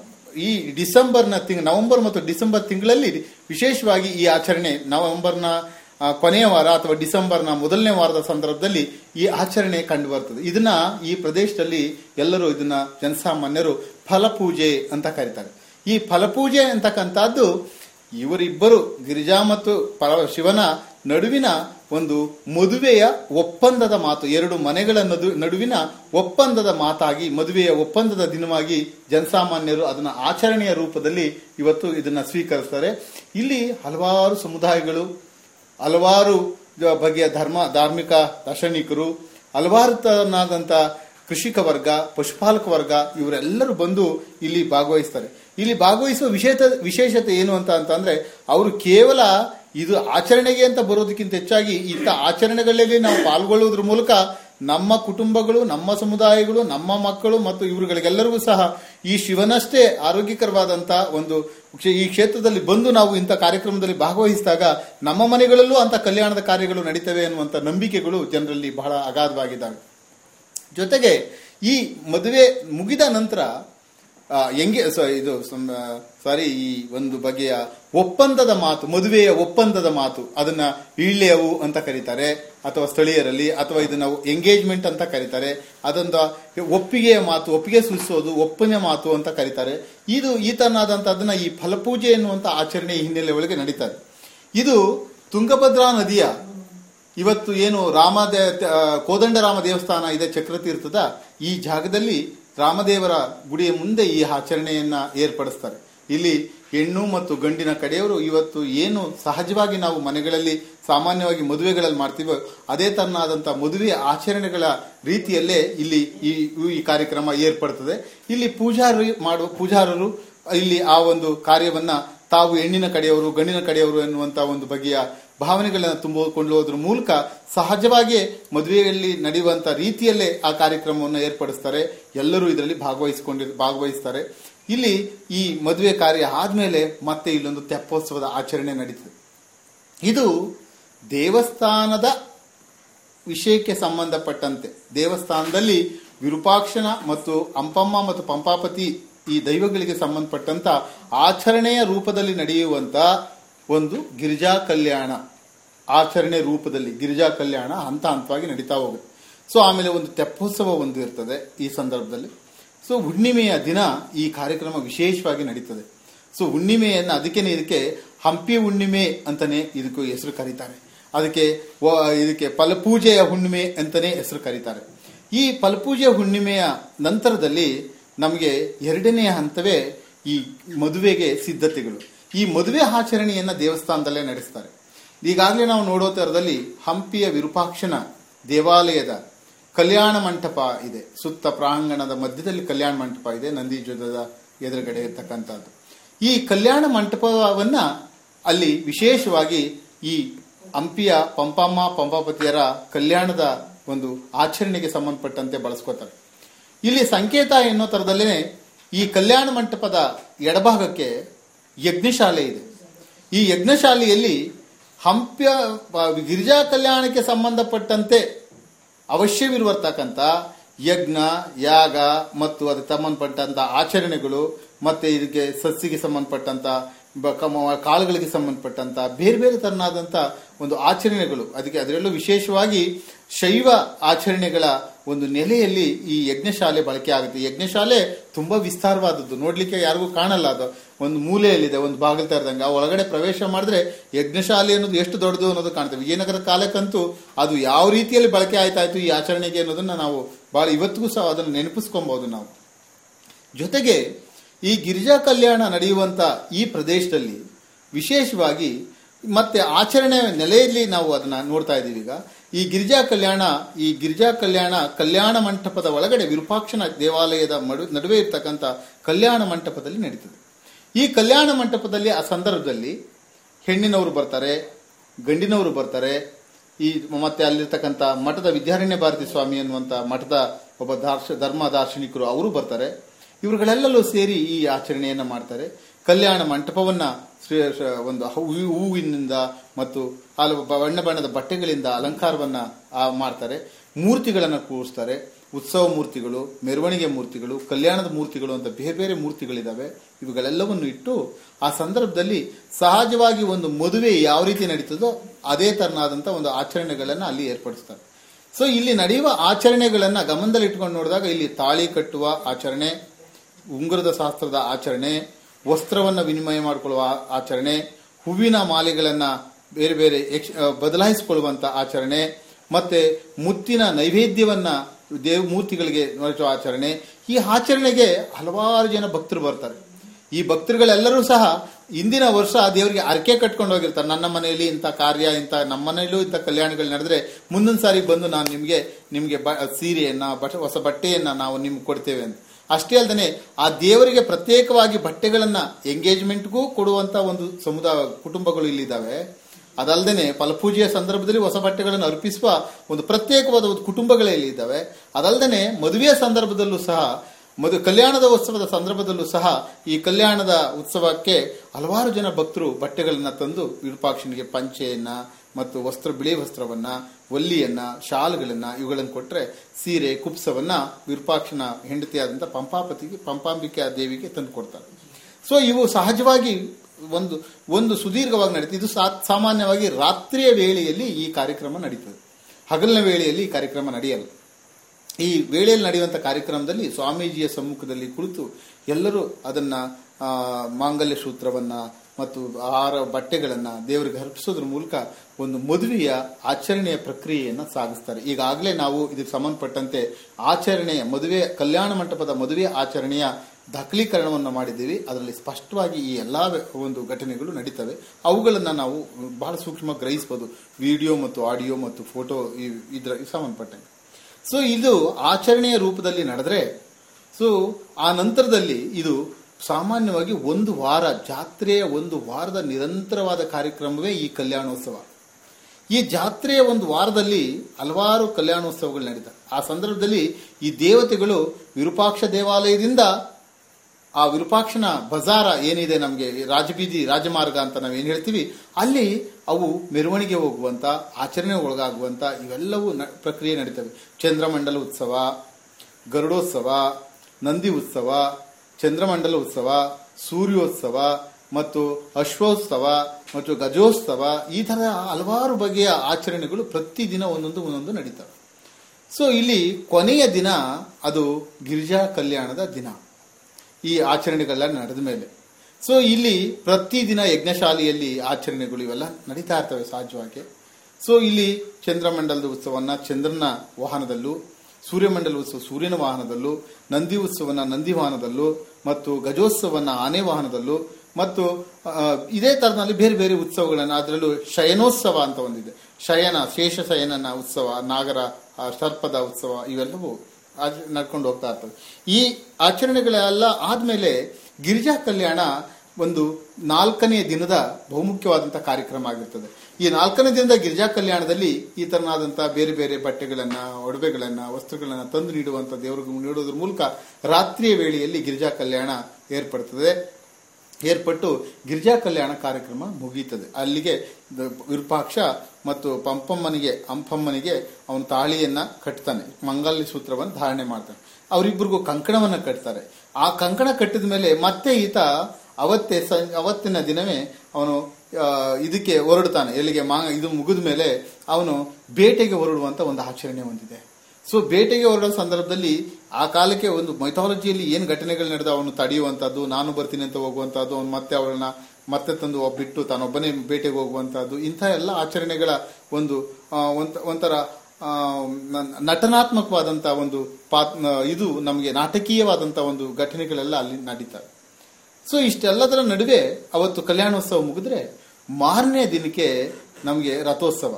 Speaker 1: ಈ ಡಿಸೆಂಬರ್ನ ತಿಂಗ್ ನವೆಂಬರ್ ಮತ್ತು ಡಿಸೆಂಬರ್ ತಿಂಗಳಲ್ಲಿ ವಿಶೇಷವಾಗಿ ಈ ಆಚರಣೆ ನವೆಂಬರ್ನ ಆ, ಕೊನೆಯ ವಾರ ಅಥವಾ ಡಿಸೆಂಬರ್ನ ಮೊದಲನೇ ವಾರದ ಸಂದರ್ಭದಲ್ಲಿ ಈ ಆಚರಣೆ ಕಂಡು ಬರ್ತದೆ ಇದನ್ನ ಈ ಪ್ರದೇಶದಲ್ಲಿ ಎಲ್ಲರೂ ಇದನ್ನ ಜನಸಾಮಾನ್ಯರು ಫಲಪೂಜೆ ಅಂತ ಕರೀತಾರೆ ಈ ಫಲಪೂಜೆ ಅಂತಕ್ಕಂಥದ್ದು ಇವರಿಬ್ಬರು ಗಿರಿಜಾ ಮತ್ತು ಪರ ಶಿವನ ನಡುವಿನ ಒಂದು ಮದುವೆಯ ಒಪ್ಪಂದದ ಮಾತು ಎರಡು ಮನೆಗಳ ನಡು ನಡುವಿನ ಒಪ್ಪಂದದ ಮಾತಾಗಿ ಮದುವೆಯ ಒಪ್ಪಂದದ ದಿನವಾಗಿ ಜನಸಾಮಾನ್ಯರು ಅದನ್ನ ಆಚರಣೆಯ ರೂಪದಲ್ಲಿ ಇವತ್ತು ಇದನ್ನ ಸ್ವೀಕರಿಸ್ತಾರೆ ಇಲ್ಲಿ ಹಲವಾರು ಸಮುದಾಯಗಳು ಹಲವಾರು ಜ- ಬಗೆಯ ಧರ್ಮ ಧಾರ್ಮಿಕ ದಾರ್ಶನಿಕರು ಹಲವಾರು ತರನಾದಂತ ಕೃಷಿಕ ವರ್ಗ ಪಶುಪಾಲಕ ವರ್ಗ ಇವರೆಲ್ಲರೂ ಬಂದು ಇಲ್ಲಿ ಭಾಗವಹಿಸ್ತಾರೆ ಇಲ್ಲಿ ಭಾಗವಹಿಸುವ ವಿಶೇಷ ವಿಶೇಷತೆ ಏನು ಅಂತ ಅಂತಂದ್ರೆ ಅವರು ಕೇವಲ ಇದು ಆಚರಣೆಗೆ ಅಂತ ಬರೋದಕ್ಕಿಂತ ಹೆಚ್ಚಾಗಿ ಇಂಥ ಆಚರಣೆಗಳಲ್ಲಿ ನಾವು ಪಾಲ್ಗೊಳ್ಳುವುದ್ರ ಮೂಲಕ ನಮ್ಮ ಕುಟುಂಬಗಳು ನಮ್ಮ ಸಮುದಾಯಗಳು ನಮ್ಮ ಮಕ್ಕಳು ಮತ್ತು ಇವರುಗಳಿಗೆಲ್ಲರಿಗೂ ಸಹ ಈ ಶಿವನಷ್ಟೇ ಆರೋಗ್ಯಕರವಾದಂತ ಒಂದು ಕ್ಷೇ- ಈ ಕ್ಷೇತ್ರದಲ್ಲಿ ಬಂದು ನಾವು ಇಂಥ ಕಾರ್ಯಕ್ರಮದಲ್ಲಿ ಭಾಗವಹಿಸಿದಾಗ ನಮ್ಮ ಮನೆಗಳಲ್ಲೂ ಅಂತ ಕಲ್ಯಾಣದ ಕಾರ್ಯಗಳು ನಡೀತವೆ ಅನ್ನುವಂಥ ನಂಬಿಕೆಗಳು ಜನರಲ್ಲಿ ಬಹಳ ಅಗಾಧವಾಗಿದ್ದಾವೆ ಜೊತೆಗೆ ಈ ಮದುವೆ ಮುಗಿದ ನಂತರ ಆ, ಎಂಗೆ ಸ- ಇದು ಸಾರಿ ಈ ಒಂದು ಬಗೆಯ ಒಪ್ಪಂದದ ಮಾತು ಮದುವೆಯ ಒಪ್ಪಂದದ ಮಾತು ಅದನ್ನ ಈಳ್ಳೆಯವು ಅಂತ ಕರೀತಾರೆ ಅಥವಾ ಸ್ಥಳೀಯರಲ್ಲಿ ಅಥವಾ ಇದನ್ನ ಎಂಗೇಜ್ಮೆಂಟ್ ಅಂತ ಕರೀತಾರೆ ಅದೊಂದು ಒಪ್ಪಿಗೆಯ ಮಾತು ಒಪ್ಪಿಗೆ ಸೂಚಿಸೋದು ಒಪ್ಪಿನ ಮಾತು ಅಂತ ಕರೀತಾರೆ ಇದು ಈ ತರನಾದಂತದನ್ನ ಈ ಫಲಪೂಜೆ ಎನ್ನುವಂತ ಆಚರಣೆ ಹಿನ್ನೆಲೆ ಒಳಗೆ ನಡೀತಾರೆ ಇದು ತುಂಗಭದ್ರಾ ನದಿಯ ಇವತ್ತು ಏನು ರಾಮ ದೇ- ಆ, ಕೋದಂಡರಾಮ ದೇವಸ್ಥಾನ ಇದೆ ಚಕ್ರತೀರ್ಥದ ಈ ಜಾಗದಲ್ಲಿ ರಾಮದೇವರ ಗುಡಿಯ ಮುಂದೆ ಈ ಆಚರಣೆಯನ್ನ ಏರ್ಪಡಿಸ್ತಾರೆ ಇಲ್ಲಿ ಹೆಣ್ಣು ಮತ್ತು ಗಂಡಿನ ಕಡೆಯವರು ಇವತ್ತು ಏನು ಸಹಜವಾಗಿ ನಾವು ಮನೆಗಳಲ್ಲಿ ಸಾಮಾನ್ಯವಾಗಿ ಮದುವೆಗಳಲ್ಲಿ ಮಾಡ್ತೀವೋ ಅದೇ ತರನಾದಂತಹ ಮದುವೆ ಆಚರಣೆಗಳ ರೀತಿಯಲ್ಲೇ ಇಲ್ಲಿ ಈ ಈ ಕಾರ್ಯಕ್ರಮ ಏರ್ಪಡ್ತದೆ ಇಲ್ಲಿ ಪೂಜಾರಿ ಮಾಡುವ ಪೂಜಾರರು ಇಲ್ಲಿ ಆ ಒಂದು ಕಾರ್ಯವನ್ನ ತಾವು ಹೆಣ್ಣಿನ ಕಡೆಯವರು ಗಂಡಿನ ಕಡೆಯವರು ಎನ್ನುವಂತ ಒಂದು ಬಗೆಯ ಭಾವನೆಗಳನ್ನು ತುಂಬಿಕೊಂಡು ಹೋದ್ರ ಮೂಲಕ ಸಹಜವಾಗಿಯೇ ಮದುವೆಯಲ್ಲಿ ನಡೆಯುವಂತ ರೀತಿಯಲ್ಲೇ ಆ ಕಾರ್ಯಕ್ರಮವನ್ನು ಏರ್ಪಡಿಸ್ತಾರೆ ಎಲ್ಲರೂ ಇದರಲ್ಲಿ ಭಾಗವಹಿಸಿಕೊಂಡಿ ಭಾಗವಹಿಸ್ತಾರೆ ಇಲ್ಲಿ ಈ ಮದುವೆ ಕಾರ್ಯ ಆದ್ಮೇಲೆ ಮತ್ತೆ ಇಲ್ಲೊಂದು ತೆಪ್ಪೋತ್ಸವದ ಆಚರಣೆ ನಡೀತದೆ ಇದು ದೇವಸ್ಥಾನದ ವಿಷಯಕ್ಕೆ ಸಂಬಂಧಪಟ್ಟಂತೆ ದೇವಸ್ಥಾನದಲ್ಲಿ ವಿರೂಪಾಕ್ಷನ ಮತ್ತು ಅಂಪಮ್ಮ ಮತ್ತು ಪಂಪಾಪತಿ ಈ ದೈವಗಳಿಗೆ ಸಂಬಂಧಪಟ್ಟಂತ ಆಚರಣೆಯ ರೂಪದಲ್ಲಿ ನಡೆಯುವಂತ ಒಂದು ಗಿರಿಜಾ ಕಲ್ಯಾಣ ಆಚರಣೆ ರೂಪದಲ್ಲಿ ಗಿರಿಜಾ ಕಲ್ಯಾಣ ಹಂತ ಹಂತವಾಗಿ ನಡೀತಾ ಹೋಗುತ್ತೆ ಸೊ ಆಮೇಲೆ ಒಂದು ತೆಪ್ಪೋತ್ಸವ ಒಂದು ಇರ್ತದೆ ಈ ಸಂದರ್ಭದಲ್ಲಿ ಸೊ ಹುಣ್ಣಿಮೆಯ ದಿನ ಈ ಕಾರ್ಯಕ್ರಮ ವಿಶೇಷವಾಗಿ ನಡೀತದೆ ಸೊ ಹುಣ್ಣಿಮೆಯನ್ನು ಅದಕ್ಕೆ ಇದಕ್ಕೆ ಹಂಪಿ ಹುಣ್ಣಿಮೆ ಅಂತಾನೆ ಇದಕ್ಕೂ ಹೆಸರು ಕರೀತಾರೆ ಅದಕ್ಕೆ ವ- ಇದಕ್ಕೆ ಫಲಪೂಜೆಯ ಹುಣ್ಣಿಮೆ ಅಂತಾನೆ ಹೆಸರು ಕರೀತಾರೆ ಈ ಫಲಪೂಜೆಯ ಹುಣ್ಣಿಮೆಯ ನಂತರದಲ್ಲಿ ನಮಗೆ ಎರಡನೇ ಹಂತವೇ ಈ ಮದುವೆಗೆ ಸಿದ್ಧತೆಗಳು ಈ ಮದುವೆ ಆಚರಣೆಯನ್ನ ದೇವಸ್ಥಾನದಲ್ಲೇ ನಡೆಸ್ತಾರೆ ಈಗಾಗಲೇ ನಾವು ನೋಡೋ ತರದಲ್ಲಿ ಹಂಪಿಯ ವಿರೂಪಾಕ್ಷನ ದೇವಾಲಯದ ಕಲ್ಯಾಣ ಮಂಟಪ ಇದೆ ಸುತ್ತ ಪ್ರಾಂಗಣದ ಮಧ್ಯದಲ್ಲಿ ಕಲ್ಯಾಣ ಮಂಟಪ ಇದೆ ನಂದಿ ಜೋದದ ಎದುರುಗಡೆ ಇರ್ತಕ್ಕಂಥದ್ದು ಈ ಕಲ್ಯಾಣ ಮಂಟಪವನ್ನ ಅಲ್ಲಿ ವಿಶೇಷವಾಗಿ ಈ ಹಂಪಿಯ ಪಂಪಮ್ಮ ಪಂಪಾಪತಿಯರ ಕಲ್ಯಾಣದ ಒಂದು ಆಚರಣೆಗೆ ಸಂಬಂಧಪಟ್ಟಂತೆ ಬಳಸ್ಕೋತಾರೆ ಇಲ್ಲಿ ಸಂಕೇತ ಎನ್ನೋ ತರದಲ್ಲೇ ಈ ಕಲ್ಯಾಣ ಮಂಟಪದ ಎಡಭಾಗಕ್ಕೆ ಯಜ್ಞಶಾಲೆ ಇದೆ ಈ ಯಜ್ಞಶಾಲೆಯಲ್ಲಿ ಹಂಪಿಯ ಗಿರಿಜಾ ಕಲ್ಯಾಣಕ್ಕೆ ಸಂಬಂಧಪಟ್ಟಂತೆ ಅವಶ್ಯವಿರುವರ್ತಕ್ಕಂಥ ಯಜ್ಞ ಯಾಗ ಮತ್ತು ಅದಕ್ಕೆ ಸಂಬಂಧಪಟ್ಟಂತ ಆಚರಣೆಗಳು ಮತ್ತೆ ಇದಕ್ಕೆ ಸಸ್ಸಿಗೆ ಸಂಬಂಧಪಟ್ಟಂತ ಬ- ಕಮ- ಕಾಳುಗಳಿಗೆ ಸಂಬಂಧಪಟ್ಟಂತ ಬೇರೆ ಬೇರೆ ತರನಾದಂತ ಒಂದು ಆಚರಣೆಗಳು ಅದಕ್ಕೆ ಅದರಲ್ಲೂ ವಿಶೇಷವಾಗಿ ಶೈವ ಆಚರಣೆಗಳ ಒಂದು ನೆಲೆಯಲ್ಲಿ ಈ ಯಜ್ಞಶಾಲೆ ಬಳಕೆ ಆಗುತ್ತೆ ಯಜ್ಞಶಾಲೆ ತುಂಬಾ ವಿಸ್ತಾರವಾದದ್ದು ನೋಡ್ಲಿಕ್ಕೆ ಯಾರಿಗೂ ಕಾಣಲ್ಲ ಅದು ಒಂದು ಮೂಲೆಯಲ್ಲಿದೆ ಒಂದು ಬಾಗಿಲು ತೆರೆದಂಗೆ ಆ ಒಳಗಡೆ ಪ್ರವೇಶ ಮಾಡಿದ್ರೆ ಯಜ್ಞಶಾಲೆ ಅನ್ನೋದು ಎಷ್ಟು ದೊಡ್ಡದು ಅನ್ನೋದು ಕಾಣ್ತದೆ ವಿಜಯನಗರ ಕಾಲಕ್ಕಂತೂ ಅದು ಯಾವ ರೀತಿಯಲ್ಲಿ ಬಳಕೆ ಆಯ್ತಾಯ್ತು ಈ ಆಚರಣೆಗೆ ಅನ್ನೋದನ್ನ ನಾವು ಬಹಳ ಇವತ್ತಿಗೂ ಸಹ ಅದನ್ನು ನೆನಪಿಸ್ಕೊಬಹುದು ನಾವು ಜೊತೆಗೆ ಈ ಗಿರಿಜಾ ಕಲ್ಯಾಣ ನಡೆಯುವಂತ ಈ ಪ್ರದೇಶದಲ್ಲಿ ವಿಶೇಷವಾಗಿ ಮತ್ತೆ ಆಚರಣೆ ನೆಲೆಯಲ್ಲಿ ನಾವು ಅದನ್ನ ನೋಡ್ತಾ ಇದ್ದೀವಿ ಈಗ ಈ ಗಿರಿಜಾ ಕಲ್ಯಾಣ ಈ ಗಿರಿಜಾ ಕಲ್ಯಾಣ ಕಲ್ಯಾಣ ಮಂಟಪದ ಒಳಗಡೆ ವಿರೂಪಾಕ್ಷನ ದೇವಾಲಯದ ಮಡು- ನಡುವೆ ಇರ್ತಕ್ಕಂಥ ಕಲ್ಯಾಣ ಮಂಟಪದಲ್ಲಿ ನಡೀತದೆ ಈ ಕಲ್ಯಾಣ ಮಂಟಪದಲ್ಲಿ ಆ ಸಂದರ್ಭದಲ್ಲಿ ಹೆಣ್ಣಿನವರು ಬರ್ತಾರೆ ಗಂಡಿನವರು ಬರ್ತಾರೆ ಈ ಮತ್ತೆ ಅಲ್ಲಿರ್ತಕ್ಕಂಥ ಮಠದ ವಿದ್ಯಾರಣ್ಯ ಭಾರತಿ ಸ್ವಾಮಿ ಅನ್ನುವಂತ ಮಠದ ಒಬ್ಬ ದಾರ್ಶ ಧರ್ಮ ದಾರ್ಶನಿಕರು ಅವರು ಬರ್ತಾರೆ ಇವರುಗಳೆಲ್ಲರೂ ಸೇರಿ ಈ ಆಚರಣೆಯನ್ನ ಮಾಡ್ತಾರೆ ಕಲ್ಯಾಣ ಮಂಟಪವನ್ನ ಶ್ರೀ- ಶ್ರೀ- ಒಂದು ಹೂ- ಹೂವಿನಿಂದ ಮತ್ತು ಹಲವು ಬಣ್ಣ ಬಣ್ಣದ ಬಟ್ಟೆಗಳಿಂದ ಅಲಂಕಾರವನ್ನ ಆ, ಮಾಡ್ತಾರೆ ಮೂರ್ತಿಗಳನ್ನ ಕೂರಿಸ್ತಾರೆ ಉತ್ಸವ ಮೂರ್ತಿಗಳು ಮೆರವಣಿಗೆ ಮೂರ್ತಿಗಳು ಕಲ್ಯಾಣದ ಮೂರ್ತಿಗಳು ಅಂತ ಬೇರೆ ಬೇರೆ ಮೂರ್ತಿಗಳಿದಾವೆ ಇವುಗಳೆಲ್ಲವನ್ನು ಇಟ್ಟು ಆ ಸಂದರ್ಭದಲ್ಲಿ ಸಹಜವಾಗಿ ಒಂದು ಮದುವೆ ಯಾವ ರೀತಿ ನಡೀತದೋ ಅದೇ ತರನಾದಂತ ಒಂದು ಆಚರಣೆಗಳನ್ನ ಅಲ್ಲಿ ಏರ್ಪಡಿಸ್ತಾರೆ ಸೊ ಇಲ್ಲಿ ನಡೆಯುವ ಆಚರಣೆಗಳನ್ನ ಗಮನದಲ್ಲಿಟ್ಕೊಂಡು ನೋಡಿದಾಗ ಇಲ್ಲಿ ತಾಳಿ ಕಟ್ಟುವ ಆಚರಣೆ ಉಂಗುರದ ಶಾಸ್ತ್ರದ ಆಚರಣೆ ವಸ್ತ್ರವನ್ನ ವಿನಿಮಯ ಮಾಡಿಕೊಳ್ಳುವ ಆ- ಆಚರಣೆ ಹೂವಿನ ಮಾಲೆಗಳನ್ನ ಬೇರೆ ಬೇರೆ ಯಕ್ಷ- ಆ, ಬದಲಾಯಿಸಿಕೊಳ್ಳುವಂತ ಆಚರಣೆ ಮತ್ತೆ ಮುತ್ತಿನ ನೈವೇದ್ಯವನ್ನ ದೇವ ಮೂರ್ತಿಗಳಿಗೆ ನಡೆಸುವ ಆಚರಣೆ ಈ ಆಚರಣೆಗೆ ಹಲವಾರು ಜನ ಭಕ್ತರು ಬರ್ತಾರೆ ಈ ಭಕ್ತರುಗಳೆಲ್ಲರೂ ಸಹ ಇಂದಿನ ವರ್ಷ ದೇವರಿಗೆ ಅರ್ಕೆ ಕಟ್ಕೊಂಡು ಹೋಗಿರ್ತಾರೆ ನನ್ನ ಮನೆಯಲ್ಲಿ ಇಂಥ ಕಾರ್ಯ ಇಂಥ ನಮ್ಮ ಮನೆಯಲ್ಲೂ ಇಂಥ ಕಲ್ಯಾಣಗಳು ನಡೆದ್ರೆ ಮುಂದಿನ ಸಾರಿ ಬಂದು ನಾನು ನಿಮಗೆ ನಿಮಗೆ ಬ- ಸೀರೆಯನ್ನ ಬಟ ಹೊಸ ಬಟ್ಟೆಯನ್ನ ನಾವು ನಿಮ್ಗೆ ಕೊಡ್ತೇವೆ ಅಂತ ಅಷ್ಟೇ ಅಲ್ಲದೆ ಆ ದೇವರಿಗೆ ಪ್ರತ್ಯೇಕವಾಗಿ ಬಟ್ಟೆಗಳನ್ನ ಎಂಗೇಜ್ಮೆಂಟ್ಗೂ ಕೊಡುವಂತ ಒಂದು ಸಮುದಾಯ ಕುಟುಂಬಗಳು ಇಲ್ಲಿದ್ದಾವೆ ಅದಲ್ಲದೆ ಫಲಪೂಜೆಯ ಸಂದರ್ಭದಲ್ಲಿ ಹೊಸ ಬಟ್ಟೆಗಳನ್ನು ಅರ್ಪಿಸುವ ಒಂದು ಪ್ರತ್ಯೇಕವಾದ ಒಂದು ಕುಟುಂಬಗಳೇ ಇಲ್ಲಿ ಇದ್ದಾವೆ ಅದಲ್ಲದೆ ಮದುವೆಯ ಸಂದರ್ಭದಲ್ಲೂ ಸಹ ಮದು ಕಲ್ಯಾಣದ ಉತ್ಸವದ ಸಂದರ್ಭದಲ್ಲೂ ಸಹ ಈ ಕಲ್ಯಾಣದ ಉತ್ಸವಕ್ಕೆ ಹಲವಾರು ಜನ ಭಕ್ತರು ಬಟ್ಟೆಗಳನ್ನ ತಂದು ವಿರೂಪಾಕ್ಷನಿಗೆ ಪಂಚೆಯನ್ನ ಮತ್ತು ವಸ್ತ್ರ ಬಿಳಿ ವಸ್ತ್ರವನ್ನ ವಲ್ಲಿಯನ್ನ ಶಾಲುಗಳನ್ನ ಇವುಗಳನ್ನು ಕೊಟ್ರೆ ಸೀರೆ ಕುಪ್ಸವನ್ನ ವಿರೂಪಾಕ್ಷನ ಹೆಂಡತಿಯಾದಂಥ ಪಂಪಾಪತಿಗೆ ಪಂಪಾಂಬಿಕೆ ದೇವಿಗೆ ತಂದು ಕೊಡ್ತಾರೆ ಸೊ ಇವು ಸಹಜವಾಗಿ ಒಂದು ಒಂದು ಸುದೀರ್ಘವಾಗಿ ನಡೀತದೆ ಇದು ಸಾ- ಸಾಮಾನ್ಯವಾಗಿ ರಾತ್ರಿಯ ವೇಳೆಯಲ್ಲಿ ಈ ಕಾರ್ಯಕ್ರಮ ನಡೀತದೆ ಹಗಲಿನ ವೇಳೆಯಲ್ಲಿ ಈ ಕಾರ್ಯಕ್ರಮ ನಡೆಯಲ್ಲ ಈ ವೇಳೆಯಲ್ಲಿ ನಡೆಯುವಂಥ ಕಾರ್ಯಕ್ರಮದಲ್ಲಿ ಸ್ವಾಮೀಜಿಯ ಸಮ್ಮುಖದಲ್ಲಿ ಕುಳಿತು ಎಲ್ಲರೂ ಅದನ್ನ ಆ, ಮಾಂಗಲ್ಯ ಸೂತ್ರವನ್ನ ಮತ್ತು ಆಹಾರ ಬಟ್ಟೆಗಳನ್ನ ದೇವರಿಗೆ ಅರ್ಪಿಸೋದ್ರ ಮೂಲಕ ಒಂದು ಮದುವೆಯ ಆಚರಣೆಯ ಪ್ರಕ್ರಿಯೆಯನ್ನ ಸಾಗಿಸ್ತಾರೆ ಈಗಾಗಲೇ ನಾವು ಇದಕ್ಕೆ ಸಂಬಂಧಪಟ್ಟಂತೆ ಆಚರಣೆಯ ಮದುವೆ ಕಲ್ಯಾಣ ಮಂಟಪದ ಮದುವೆ ಆಚರಣೆಯ ದಾಖಲೀಕರಣವನ್ನು ಮಾಡಿದ್ದೀವಿ ಅದರಲ್ಲಿ ಸ್ಪಷ್ಟವಾಗಿ ಈ ಎಲ್ಲಾ ವ್ಯ- ಒಂದು ಘಟನೆಗಳು ನಡೀತವೆ ಅವುಗಳನ್ನ ನಾವು ಬಹಳ ಸೂಕ್ಷ್ಮವಾಗಿ ಗ್ರಹಿಸಬಹುದು ವಿಡಿಯೋ ಮತ್ತು ಆಡಿಯೋ ಮತ್ತು ಫೋಟೋ ಇದರ ಸಂಬಂಧಪಟ್ಟಂಗೆ ಸೊ ಇದು ಆಚರಣೆಯ ರೂಪದಲ್ಲಿ ನಡೆದ್ರೆ ಸೊ ಆ ನಂತರದಲ್ಲಿ ಇದು ಸಾಮಾನ್ಯವಾಗಿ ಒಂದು ವಾರ ಜಾತ್ರೆಯ ಒಂದು ವಾರದ ನಿರಂತರವಾದ ಕಾರ್ಯಕ್ರಮವೇ ಈ ಕಲ್ಯಾಣೋತ್ಸವ ಈ ಜಾತ್ರೆಯ ಒಂದು ವಾರದಲ್ಲಿ ಹಲವಾರು ಕಲ್ಯಾಣೋತ್ಸವಗಳು ನಡೀತವೆ ಆ ಸಂದರ್ಭದಲ್ಲಿ ಈ ದೇವತೆಗಳು ವಿರೂಪಾಕ್ಷ ದೇವಾಲಯದಿಂದ ಆ ವಿರೂಪಾಕ್ಷನ ಬಜಾರ ಏನಿದೆ ನಮಗೆ ರಾಜಬೀದಿ ರಾಜಮಾರ್ಗ ಅಂತ ನಾವೇನು ಹೇಳ್ತೀವಿ ಅಲ್ಲಿ ಅವು ಮೆರವಣಿಗೆ ಹೋಗುವಂತ ಆಚರಣೆ ಒಳಗಾಗುವಂತ ಇವೆಲ್ಲವೂ ನ- ಪ್ರಕ್ರಿಯೆ ನಡೀತವೆ ಚಂದ್ರಮಂಡಲ ಉತ್ಸವ ಗರುಡೋತ್ಸವ ನಂದಿ ಉತ್ಸವ ಚಂದ್ರಮಂಡಲ ಉತ್ಸವ ಸೂರ್ಯೋತ್ಸವ ಮತ್ತು ಅಶ್ವೋತ್ಸವ ಮತ್ತು ಗಜೋತ್ಸವ ಈ ತರ ಹಲವಾರು ಬಗೆಯ ಆಚರಣೆಗಳು ಪ್ರತಿದಿನ ಒಂದೊಂದು ಒಂದೊಂದು ನಡೀತವೆ ಸೊ ಇಲ್ಲಿ ಕೊನೆಯ ದಿನ ಅದು ಗಿರಿಜಾ ಕಲ್ಯಾಣದ ದಿನ ಈ ಆಚರಣೆಗಳೆಲ್ಲ ನಡೆದ ಮೇಲೆ ಸೊ ಇಲ್ಲಿ ಪ್ರತಿದಿನ ಯಜ್ಞಶಾಲೆಯಲ್ಲಿ ಆಚರಣೆಗಳು ಇವೆಲ್ಲ ನಡೀತಾ ಇರ್ತವೆ ಸಹಜವಾಗಿ ಸೊ ಇಲ್ಲಿ ಚಂದ್ರಮಂಡಲದ ಉತ್ಸವನ್ನ ಚಂದ್ರನ ವಾಹನದಲ್ಲೂ ಸೂರ್ಯಮಂಡಲ ಉತ್ಸವ ಸೂರ್ಯನ ವಾಹನದಲ್ಲೂ ನಂದಿ ಉತ್ಸವನ ನಂದಿ ವಾಹನದಲ್ಲೂ ಮತ್ತು ಗಜೋತ್ಸವನ ಆನೆ ವಾಹನದಲ್ಲೂ ಮತ್ತು ಆ, ಇದೇ ತರದಲ್ಲಿ ಬೇರೆ ಬೇರೆ ಉತ್ಸವಗಳನ್ನ ಅದರಲ್ಲೂ ಶಯನೋತ್ಸವ ಅಂತ ಒಂದಿದೆ ಶಯನ ಶೇಷ ಶಯನನ ಉತ್ಸವ ನಾಗರ ಆ, ಸರ್ಪದ ಉತ್ಸವ ಇವೆಲ್ಲವೂ ಆಚ- ನಡ್ಕೊಂಡು ಹೋಗ್ತಾ ಇರ್ತವೆ ಈ ಆಚರಣೆಗಳೆಲ್ಲ ಆದ್ಮೇಲೆ ಗಿರಿಜಾ ಕಲ್ಯಾಣ ಒಂದು ನಾಲ್ಕನೇ ದಿನದ ಬಹುಮುಖ್ಯವಾದಂತಹ ಕಾರ್ಯಕ್ರಮ ಆಗಿರ್ತದೆ ಈ ನಾಲ್ಕನೇ ದಿನದ ಗಿರಿಜಾ ಕಲ್ಯಾಣದಲ್ಲಿ ಈ ತರನಾದಂತಹ ಬೇರೆ ಬೇರೆ ಬಟ್ಟೆಗಳನ್ನ ಒಡವೆಗಳನ್ನ ವಸ್ತುಗಳನ್ನ ತಂದು ನೀಡುವಂತ ದೇವರಿಗೆ ನೀಡುವುದರ ಮೂಲಕ ರಾತ್ರಿಯ ವೇಳೆಯಲ್ಲಿ ಗಿರಿಜಾ ಕಲ್ಯಾಣ ಏರ್ಪಡ್ತದೆ ಏರ್ಪಟ್ಟು ಗಿರಿಜಾ ಕಲ್ಯಾಣ ಕಾರ್ಯಕ್ರಮ ಮುಗೀತದೆ ಅಲ್ಲಿಗೆ ದ- ವಿರೂಪಾಕ್ಷ ಮತ್ತು ಪಂಪಮ್ಮನಿಗೆ ಅಂಪಮ್ಮನಿಗೆ ಅವನು ತಾಳಿಯನ್ನ ಕಟ್ತಾನೆ ಮಂಗಲ್ಯ ಸೂತ್ರವನ್ನು ಧಾರಣೆ ಮಾಡ್ತಾನೆ ಅವರಿಬ್ಬರಿಗೂ ಕಂಕಣವನ್ನ ಕಟ್ತಾರೆ ಆ ಕಂಕಣ ಕಟ್ಟಿದ ಮೇಲೆ ಮತ್ತೆ ಈತ ಅವತ್ತೇ ಸಂ- ಅವತ್ತಿನ ದಿನವೇ ಅವನು ಆ, ಇದಕ್ಕೆ ಹೊರಡ್ತಾನೆ ಎಲ್ಲಿಗೆ ಮಾ ಇದು ಮುಗಿದ ಮೇಲೆ ಅವನು ಬೇಟೆಗೆ ಹೊರಡುವಂತ ಒಂದು ಆಚರಣೆ ಹೊಂದಿದೆ ಸೊ ಬೇಟೆಗೆ ಹೊರಡೋ ಸಂದರ್ಭದಲ್ಲಿ ಆ ಕಾಲಕ್ಕೆ ಒಂದು ಮೈಥಾಲಜಿಯಲ್ಲಿ ಏನು ಘಟನೆಗಳು ನಡೆದ ಅವನು ತಡೆಯುವಂತದ್ದು ನಾನು ಬರ್ತೀನಿ ಅಂತ ಹೋಗುವಂತದ್ದು ಅವನು ಮತ್ತೆ ಅವಳನ್ನ ಮತ್ತೆ ತಂದು ಒಬ್ಬ ಬಿಟ್ಟು ತಾನೊಬ್ಬನೇ ಬೇಟೆಗೆ ಹೋಗುವಂತದ್ದು ಇಂಥ ಎಲ್ಲ ಆಚರಣೆಗಳ ಒಂದು ಆ, ಒಂತ- ಒಂಥರ ಆ, ನ- ನಟನಾತ್ಮಕವಾದಂತ ಒಂದು ಪಾತ್ ಇದು ನಮಗೆ ನಾಟಕೀಯವಾದಂತ ಒಂದು ಘಟನೆಗಳೆಲ್ಲ ಅಲ್ಲಿ ನಡೀತವೆ ಸೊ ಇಷ್ಟೆಲ್ಲದರ ನಡುವೆ ಅವತ್ತು ಕಲ್ಯಾಣೋತ್ಸವ ಮುಗಿದ್ರೆ ಮಾರನೇ ದಿನಕ್ಕೆ ನಮಗೆ ರಥೋತ್ಸವ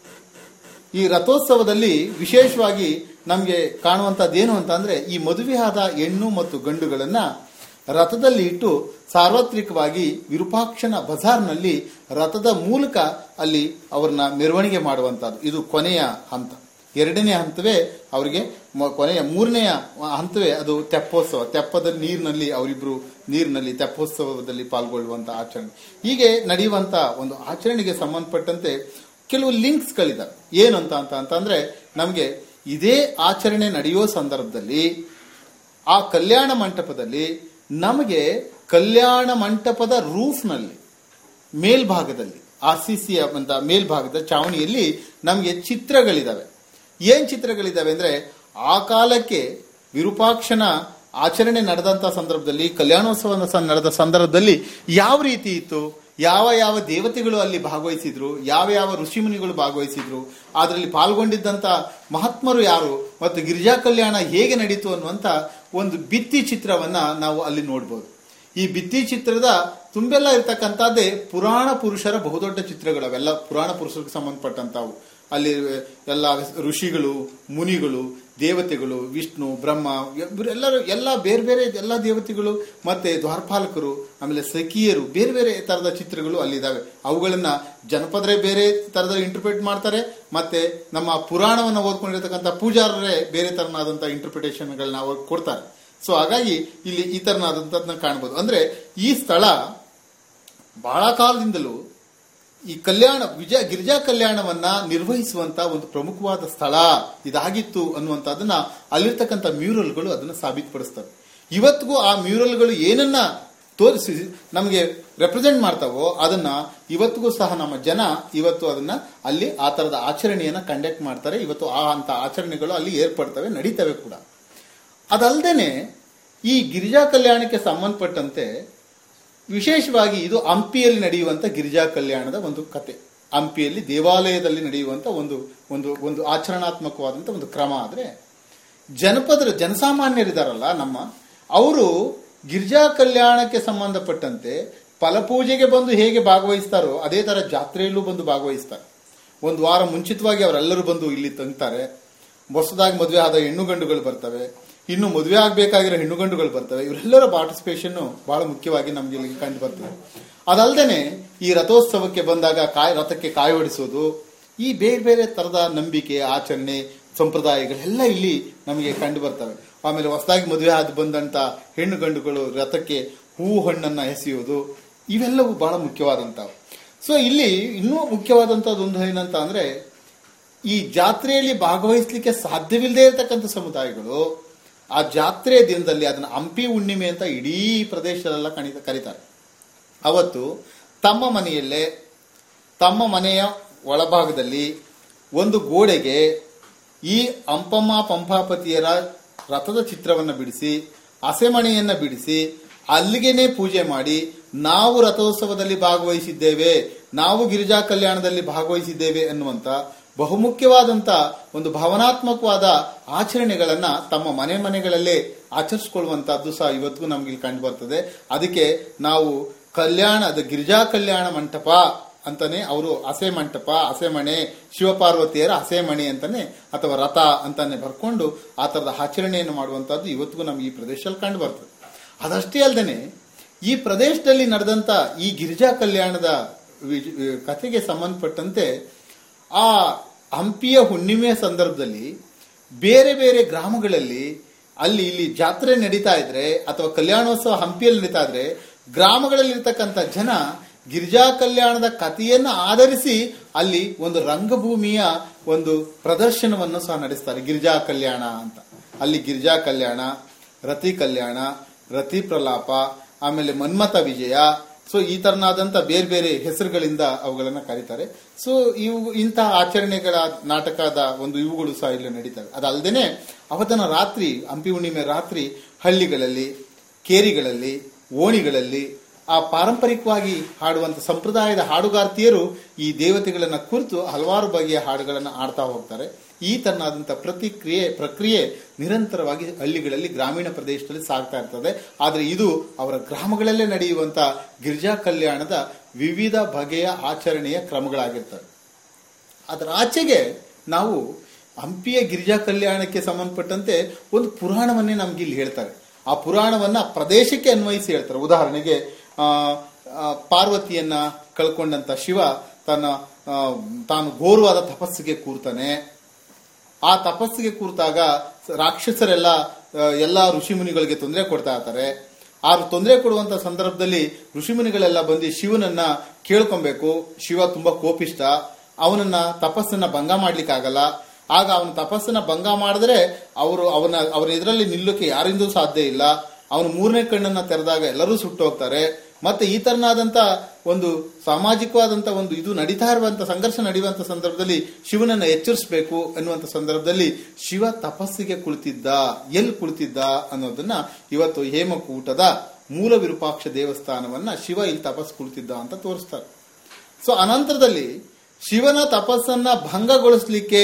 Speaker 1: ಈ ರಥೋತ್ಸವದಲ್ಲಿ ವಿಶೇಷವಾಗಿ ನಮಗೆ ಕಾಣುವಂತದ್ದೇನು ಅಂತ ಅಂದ್ರೆ ಈ ಮದುವೆಯಾದ ಹೆಣ್ಣು ಮತ್ತು ಗಂಡುಗಳನ್ನ ರಥದಲ್ಲಿ ಇಟ್ಟು ಸಾರ್ವತ್ರಿಕವಾಗಿ ವಿರೂಪಾಕ್ಷನ ಬಜಾರ್ನಲ್ಲಿ ರಥದ ಮೂಲಕ ಅಲ್ಲಿ ಅವ್ರನ್ನ ಮೆರವಣಿಗೆ ಮಾಡುವಂತದ್ದು ಇದು ಕೊನೆಯ ಹಂತ ಎರಡನೇ ಹಂತವೇ ಅವರಿಗೆ ಮ- ಕೊನೆಯ ಮೂರನೆಯ ಹಂತವೇ ಅದು ತೆಪ್ಪೋತ್ಸವ ತೆಪ್ಪದ ನೀರಿನಲ್ಲಿ ಅವರಿಬ್ರು ನೀರಿನಲ್ಲಿ ತೆಪ್ಪೋತ್ಸವದಲ್ಲಿ ಪಾಲ್ಗೊಳ್ಳುವಂತ ಆಚರಣೆ ಹೀಗೆ ನಡೆಯುವಂತ ಒಂದು ಆಚರಣೆಗೆ ಸಂಬಂಧಪಟ್ಟಂತೆ ಕೆಲವು ಲಿಂಕ್ಸ್ಗಳಿದಾವೆ ಏನಂತ ಅಂತ ಅಂತಂದ್ರೆ ನಮಗೆ ಇದೇ ಆಚರಣೆ ನಡೆಯೋ ಸಂದರ್ಭದಲ್ಲಿ ಆ ಕಲ್ಯಾಣ ಮಂಟಪದಲ್ಲಿ ನಮಗೆ ಕಲ್ಯಾಣ ಮಂಟಪದ ರೂಫ್ನಲ್ಲಿ ಮೇಲ್ಭಾಗದಲ್ಲಿ ಆರ್ ಸಿ ಸಿ ಅಂತ ಮೇಲ್ಭಾಗದ ಚಾವಣಿಯಲ್ಲಿ ನಮಗೆ ಚಿತ್ರಗಳಿದಾವೆ ಏನ್ ಚಿತ್ರಗಳಿದಾವೆ ಅಂದ್ರೆ ಆ ಕಾಲಕ್ಕೆ ವಿರೂಪಾಕ್ಷನ ಆಚರಣೆ ನಡೆದಂತ ಸಂದರ್ಭದಲ್ಲಿ ಕಲ್ಯಾಣೋತ್ಸವ ಸ- ನಡೆದ ಸಂದರ್ಭದಲ್ಲಿ ಯಾವ ರೀತಿ ಇತ್ತು ಯಾವ ಯಾವ ದೇವತೆಗಳು ಅಲ್ಲಿ ಭಾಗವಹಿಸಿದ್ರು ಯಾವ ಯಾವ ಋಷಿಮುನಿಗಳು ಭಾಗವಹಿಸಿದ್ರು ಅದರಲ್ಲಿ ಪಾಲ್ಗೊಂಡಿದ್ದಂತ ಮಹಾತ್ಮರು ಯಾರು ಮತ್ತು ಗಿರಿಜಾ ಕಲ್ಯಾಣ ಹೇಗೆ ನಡೀತು ಅನ್ನುವಂತ ಒಂದು ಭಿತ್ತಿ ಚಿತ್ರವನ್ನ ನಾವು ಅಲ್ಲಿ ನೋಡ್ಬೋದು ಈ ಭಿತ್ತಿ ಚಿತ್ರದ ತುಂಬೆಲ್ಲ ಇರ್ತಕ್ಕಂಥದ್ದೇ ಪುರಾಣ ಪುರುಷರ ಬಹುದೊಡ್ಡ ಚಿತ್ರಗಳು ಅವೆಲ್ಲ ಪುರಾಣ ಪುರುಷರಿಗೆ ಸಂಬಂಧಪಟ್ಟಂತಾವು ಅಲ್ಲಿ ಎಲ್ಲ ಋಷಿಗಳು ಮುನಿಗಳು ದೇವತೆಗಳು ವಿಷ್ಣು ಬ್ರಹ್ಮ ಇವರೆಲ್ಲರೂ ಎಲ್ಲ ಬೇರೆ ಬೇರೆ ಎಲ್ಲ ದೇವತೆಗಳು ಮತ್ತೆ ದ್ವಾರಪಾಲಕರು ಆಮೇಲೆ ಸಖಿಯರು ಬೇರೆ ಬೇರೆ ತರದ ಚಿತ್ರಗಳು ಅಲ್ಲಿದ್ದಾವೆ ಅವುಗಳನ್ನ ಜನಪದರೇ ಬೇರೆ ತರದಲ್ಲಿ ಇಂಟರ್ಪ್ರಿಟ್ ಮಾಡ್ತಾರೆ ಮತ್ತೆ ನಮ್ಮ ಪುರಾಣವನ್ನು ಓದ್ಕೊಂಡಿರ್ತಕ್ಕಂಥ ಪೂಜಾರರೇ ಬೇರೆ ತರನಾದಂಥ ಇಂಟರ್ಪ್ರಿಟೇಷನ್ಗಳನ್ನ ಅವ್ರು ಕೊಡ್ತಾರೆ ಸೊ ಹಾಗಾಗಿ ಇಲ್ಲಿ ಈ ತರನಾದಂಥದ್ನ ಕಾಣ್ಬೋದು ಅಂದ್ರೆ ಈ ಸ್ಥಳ ಬಹಳ ಕಾಲದಿಂದಲೂ ಈ ಕಲ್ಯಾಣ ವಿಜಯ ಗಿರಿಜಾ ಕಲ್ಯಾಣವನ್ನ ನಿರ್ವಹಿಸುವಂತ ಒಂದು ಪ್ರಮುಖವಾದ ಸ್ಥಳ ಇದಾಗಿತ್ತು ಅನ್ನುವಂಥದ್ದನ್ನ ಅಲ್ಲಿರ್ತಕ್ಕಂಥ ಮ್ಯೂರಲ್ಗಳು ಅದನ್ನ ಸಾಬೀತುಪಡಿಸ್ತವೆ ಇವತ್ತಿಗೂ ಆ ಮ್ಯೂರಲ್ಗಳು ಏನನ್ನ ತೋರಿಸಿ ನಮಗೆ ರೆಪ್ರೆಸೆಂಟ್ ಮಾಡ್ತಾವೋ ಅದನ್ನ ಇವತ್ತಿಗೂ ಸಹ ನಮ್ಮ ಜನ ಇವತ್ತು ಅದನ್ನ ಅಲ್ಲಿ ಆ ತರದ ಆಚರಣೆಯನ್ನ ಕಂಡಕ್ಟ್ ಮಾಡ್ತಾರೆ ಇವತ್ತು ಆ ಅಂತ ಆಚರಣೆಗಳು ಅಲ್ಲಿ ಏರ್ಪಡ್ತವೆ ನಡೀತವೆ ಕೂಡ ಅದಲ್ಲದೆ ಈ ಗಿರಿಜಾ ಕಲ್ಯಾಣಕ್ಕೆ ಸಂಬಂಧಪಟ್ಟಂತೆ ವಿಶೇಷವಾಗಿ ಇದು ಹಂಪಿಯಲ್ಲಿ ನಡೆಯುವಂತ ಗಿರಿಜಾ ಕಲ್ಯಾಣದ ಒಂದು ಕತೆ ಹಂಪಿಯಲ್ಲಿ ದೇವಾಲಯದಲ್ಲಿ ನಡೆಯುವಂತ ಒಂದು ಒಂದು ಒಂದು ಆಚರಣಾತ್ಮಕವಾದಂತ ಒಂದು ಕ್ರಮ ಆದ್ರೆ ಜನಪದರ ಜನಸಾಮಾನ್ಯರಿದಾರಲ್ಲ ನಮ್ಮ ಅವರು ಗಿರಿಜಾ ಕಲ್ಯಾಣಕ್ಕೆ ಸಂಬಂಧಪಟ್ಟಂತೆ ಫಲಪೂಜೆಗೆ ಬಂದು ಹೇಗೆ ಭಾಗವಹಿಸ್ತಾರೋ ಅದೇ ತರ ಜಾತ್ರೆಯಲ್ಲೂ ಬಂದು ಭಾಗವಹಿಸ್ತಾರೆ ಒಂದು ವಾರ ಮುಂಚಿತವಾಗಿ ಅವರೆಲ್ಲರೂ ಬಂದು ಇಲ್ಲಿ ತಂಗ್ತಾರೆ ಹೊಸದಾಗಿ ಮದುವೆ ಆದ ಹೆಣ್ಣು ಗಂಡುಗಳು ಬರ್ತವೆ ಇನ್ನು ಮದುವೆ ಆಗ್ಬೇಕಾಗಿರೋ ಹೆಣ್ಣು ಗಂಡುಗಳು ಬರ್ತವೆ ಇವರೆಲ್ಲರ ಪಾರ್ಟಿಸಿಪೇಷನ್ ಬಹಳ ಮುಖ್ಯವಾಗಿ ನಮ್ಗೆ ಇಲ್ಲಿ ಕಂಡು ಬರ್ತದೆ ಅದಲ್ಲದೆ ಈ ರಥೋತ್ಸವಕ್ಕೆ ಬಂದಾಗ ಕಾಯಿ ರಥಕ್ಕೆ ಕಾಯಿ ಹೊಡಿಸೋದು ಈ ಬೇರೆ ಬೇರೆ ತರದ ನಂಬಿಕೆ ಆಚರಣೆ ಸಂಪ್ರದಾಯಗಳೆಲ್ಲ ಇಲ್ಲಿ ನಮಗೆ ಕಂಡು ಬರ್ತವೆ ಆಮೇಲೆ ಹೊಸದಾಗಿ ಮದುವೆ ಆದ ಬಂದಂತ ಹೆಣ್ಣು ಗಂಡುಗಳು ರಥಕ್ಕೆ ಹೂವು ಹಣ್ಣನ್ನ ಎಸೆಯೋದು ಇವೆಲ್ಲವೂ ಬಹಳ ಮುಖ್ಯವಾದಂತವು ಸೊ ಇಲ್ಲಿ ಇನ್ನೂ ಮುಖ್ಯವಾದಂತದ್ದು ಒಂದು ಏನಂತ ಅಂದ್ರೆ ಈ ಜಾತ್ರೆಯಲ್ಲಿ ಭಾಗವಹಿಸಲಿಕ್ಕೆ ಸಾಧ್ಯವಿಲ್ಲದೆ ಇರತಕ್ಕಂಥ ಸಮುದಾಯಗಳು ಆ ಜಾತ್ರೆಯ ದಿನದಲ್ಲಿ ಅದನ್ನ ಹಂಪಿ ಹುಣ್ಣಿಮೆ ಅಂತ ಇಡೀ ಪ್ರದೇಶದಲ್ಲ ಕಣಿತ ಕರೀತಾರೆ ಅವತ್ತು ತಮ್ಮ ಮನೆಯಲ್ಲೇ ತಮ್ಮ ಮನೆಯ ಒಳಭಾಗದಲ್ಲಿ ಒಂದು ಗೋಡೆಗೆ ಈ ಅಂಪಮ್ಮ ಪಂಪಾಪತಿಯರ ರಥದ ಚಿತ್ರವನ್ನು ಬಿಡಿಸಿ ಹಸೆಮಣೆಯನ್ನ ಬಿಡಿಸಿ ಅಲ್ಲಿಗೆನೆ ಪೂಜೆ ಮಾಡಿ ನಾವು ರಥೋತ್ಸವದಲ್ಲಿ ಭಾಗವಹಿಸಿದ್ದೇವೆ ನಾವು ಗಿರಿಜಾ ಕಲ್ಯಾಣದಲ್ಲಿ ಭಾಗವಹಿಸಿದ್ದೇವೆ ಅನ್ನುವಂತ ಬಹುಮುಖ್ಯವಾದಂತ ಒಂದು ಭಾವನಾತ್ಮಕವಾದ ಆಚರಣೆಗಳನ್ನ ತಮ್ಮ ಮನೆ ಮನೆಗಳಲ್ಲೇ ಆಚರಿಸಿಕೊಳ್ಳುವಂತಹದ್ದು ಸಹ ಇವತ್ತಿಗೂ ನಮ್ಗೆ ಇಲ್ಲಿ ಕಂಡು ಬರ್ತದೆ ಅದಕ್ಕೆ ನಾವು ಕಲ್ಯಾಣದ ಗಿರಿಜಾ ಕಲ್ಯಾಣ ಮಂಟಪ ಅಂತಾನೆ ಅವರು ಹಸೆ ಮಂಟಪ ಹಸೆಮಣೆ ಶಿವಪಾರ್ವತಿಯರ ಹಸೆಮಣೆ ಅಂತಾನೆ ಅಥವಾ ರಥ ಅಂತಾನೆ ಬರ್ಕೊಂಡು ಆ ತರದ ಆಚರಣೆಯನ್ನು ಮಾಡುವಂತಹದ್ದು ಇವತ್ತಿಗೂ ನಮ್ಗೆ ಈ ಪ್ರದೇಶದಲ್ಲಿ ಕಂಡು ಬರ್ತದೆ ಅದಷ್ಟೇ ಅಲ್ಲದೆ ಈ ಪ್ರದೇಶದಲ್ಲಿ ನಡೆದಂತ ಈ ಗಿರಿಜಾ ಕಲ್ಯಾಣದ ವಿಜ- ಕಥೆಗೆ ಸಂಬಂಧಪಟ್ಟಂತೆ ಆ ಹಂಪಿಯ ಹುಣ್ಣಿಮೆಯ ಸಂದರ್ಭದಲ್ಲಿ ಬೇರೆ ಬೇರೆ ಗ್ರಾಮಗಳಲ್ಲಿ ಅಲ್ಲಿ ಇಲ್ಲಿ ಜಾತ್ರೆ ನಡೀತಾ ಇದ್ರೆ ಅಥವಾ ಕಲ್ಯಾಣೋತ್ಸವ ಹಂಪಿಯಲ್ಲಿ ನಡೀತಾ ಇದ್ರೆ ಗ್ರಾಮಗಳಲ್ಲಿರ್ತಕ್ಕಂಥ ಜನ ಗಿರಿಜಾ ಕಲ್ಯಾಣದ ಕಥೆಯನ್ನು ಆಧರಿಸಿ ಅಲ್ಲಿ ಒಂದು ರಂಗಭೂಮಿಯ ಒಂದು ಪ್ರದರ್ಶನವನ್ನು ಸಹ ನಡೆಸ್ತಾರೆ ಗಿರಿಜಾ ಕಲ್ಯಾಣ ಅಂತ ಅಲ್ಲಿ ಗಿರಿಜಾ ಕಲ್ಯಾಣ ರತಿ ಕಲ್ಯಾಣ ರತಿ ಪ್ರಲಾಪ ಆಮೇಲೆ ಮನ್ಮಥ ವಿಜಯ ಸೊ ಈ ತರನಾದಂತ ಬೇರೆ ಬೇರೆ ಹೆಸರುಗಳಿಂದ ಅವುಗಳನ್ನ ಕರೀತಾರೆ ಸೊ ಇವು ಇಂತಹ ಆಚರಣೆಗಳ ನಾಟಕದ ಒಂದು ಇವುಗಳು ಸಹ ಇಲ್ಲಿ ನಡೀತವೆ ಅದಲ್ಲದೆ ಅವತ್ತನ ರಾತ್ರಿ ಹಂಪಿ ಹುಣ್ಣಿಮೆ ರಾತ್ರಿ ಹಳ್ಳಿಗಳಲ್ಲಿ ಕೇರಿಗಳಲ್ಲಿ ಓಣಿಗಳಲ್ಲಿ ಆ ಪಾರಂಪರಿಕವಾಗಿ ಹಾಡುವಂತ ಸಂಪ್ರದಾಯದ ಹಾಡುಗಾರ್ತಿಯರು ಈ ದೇವತೆಗಳನ್ನ ಕುರಿತು ಹಲವಾರು ಬಗೆಯ ಹಾಡುಗಳನ್ನು ಆಡ್ತಾ ಹೋಗ್ತಾರೆ ಈ ತರನಾದಂಥ ಪ್ರತಿಕ್ರಿಯೆ ಪ್ರಕ್ರಿಯೆ ನಿರಂತರವಾಗಿ ಹಳ್ಳಿಗಳಲ್ಲಿ ಗ್ರಾಮೀಣ ಪ್ರದೇಶದಲ್ಲಿ ಸಾಗ್ತಾ ಇರ್ತದೆ ಆದರೆ ಇದು ಅವರ ಗ್ರಾಮಗಳಲ್ಲೇ ನಡೆಯುವಂತ ಗಿರಿಜಾ ಕಲ್ಯಾಣದ ವಿವಿಧ ಬಗೆಯ ಆಚರಣೆಯ ಕ್ರಮಗಳಾಗಿರ್ತವೆ ಅದರ ಆಚೆಗೆ ನಾವು ಹಂಪಿಯ ಗಿರಿಜಾ ಕಲ್ಯಾಣಕ್ಕೆ ಸಂಬಂಧಪಟ್ಟಂತೆ ಒಂದು ಪುರಾಣವನ್ನೇ ನಮ್ಗೆ ಇಲ್ಲಿ ಹೇಳ್ತಾರೆ ಆ ಪುರಾಣವನ್ನ ಪ್ರದೇಶಕ್ಕೆ ಅನ್ವಯಿಸಿ ಹೇಳ್ತಾರೆ ಉದಾಹರಣೆಗೆ ಆ, ಆ, ಪಾರ್ವತಿಯನ್ನ ಕಳ್ಕೊಂಡಂತ ಶಿವ ತನ್ನ ಆ, ತಾನು ಘೋರವಾದ ತಪಸ್ಸಿಗೆ ಕೂರ್ತಾನೆ ಆ ತಪಸ್ಸಿಗೆ ಕೂರ್ತಾಗ ರಾಕ್ಷಸರೆಲ್ಲ ಆ, ಎಲ್ಲಾ ಋಷಿಮುನಿಗಳಿಗೆ ತೊಂದರೆ ಕೊಡ್ತಾ ಇರ್ತಾರೆ ಆ ತೊಂದರೆ ಕೊಡುವಂತ ಸಂದರ್ಭದಲ್ಲಿ ಋಷಿಮುನಿಗಳೆಲ್ಲ ಬಂದು ಶಿವನನ್ನ ಕೇಳ್ಕೊಬೇಕು ಶಿವ ತುಂಬಾ ಕೋಪಿಷ್ಟ ಅವನನ್ನ ತಪಸ್ಸನ್ನ ಭಂಗ ಮಾಡ್ಲಿಕ್ಕಾಗಲ್ಲ ಆಗ ಅವನ ತಪಸ್ಸನ್ನ ಭಂಗ ಮಾಡಿದ್ರೆ ಅವರು ಅವನ ಅವನ ಇದರಲ್ಲಿ ನಿಲ್ಲೋಕೆ ಯಾರಿಂದೂ ಸಾಧ್ಯ ಇಲ್ಲ ಅವನು ಮೂರನೇ ಕಣ್ಣನ್ನ ತೆರೆದಾಗ ಎಲ್ಲರೂ ಸುಟ್ಟು ಹೋಗ್ತಾರೆ ಮತ್ತೆ ಈ ತರನಾದಂತ ಒಂದು ಸಾಮಾಜಿಕವಾದಂತ ಒಂದು ಇದು ನಡೀತಾ ಇರುವಂತ ಸಂಘರ್ಷ ನಡೆಯುವಂತ ಸಂದರ್ಭದಲ್ಲಿ ಶಿವನನ್ನ ಎಚ್ಚರಿಸಬೇಕು ಎನ್ನುವಂತ ಸಂದರ್ಭದಲ್ಲಿ ಶಿವ ತಪಸ್ಸಿಗೆ ಕುಳಿತಿದ್ದ ಎಲ್ಲಿ ಕುಳಿತಿದ್ದ ಅನ್ನೋದನ್ನ ಇವತ್ತು ಹೇಮಕೂಟದ ಮೂಲ ವಿರೂಪಾಕ್ಷ ದೇವಸ್ಥಾನವನ್ನ ಶಿವ ಇಲ್ಲಿ ತಪಸ್ ಕುಳಿತಿದ್ದ ಅಂತ ತೋರಿಸ್ತಾರೆ ಸೊ ಅನಂತರದಲ್ಲಿ ಶಿವನ ತಪಸ್ಸನ್ನ ಭಂಗಗೊಳಿಸ್ಲಿಕ್ಕೆ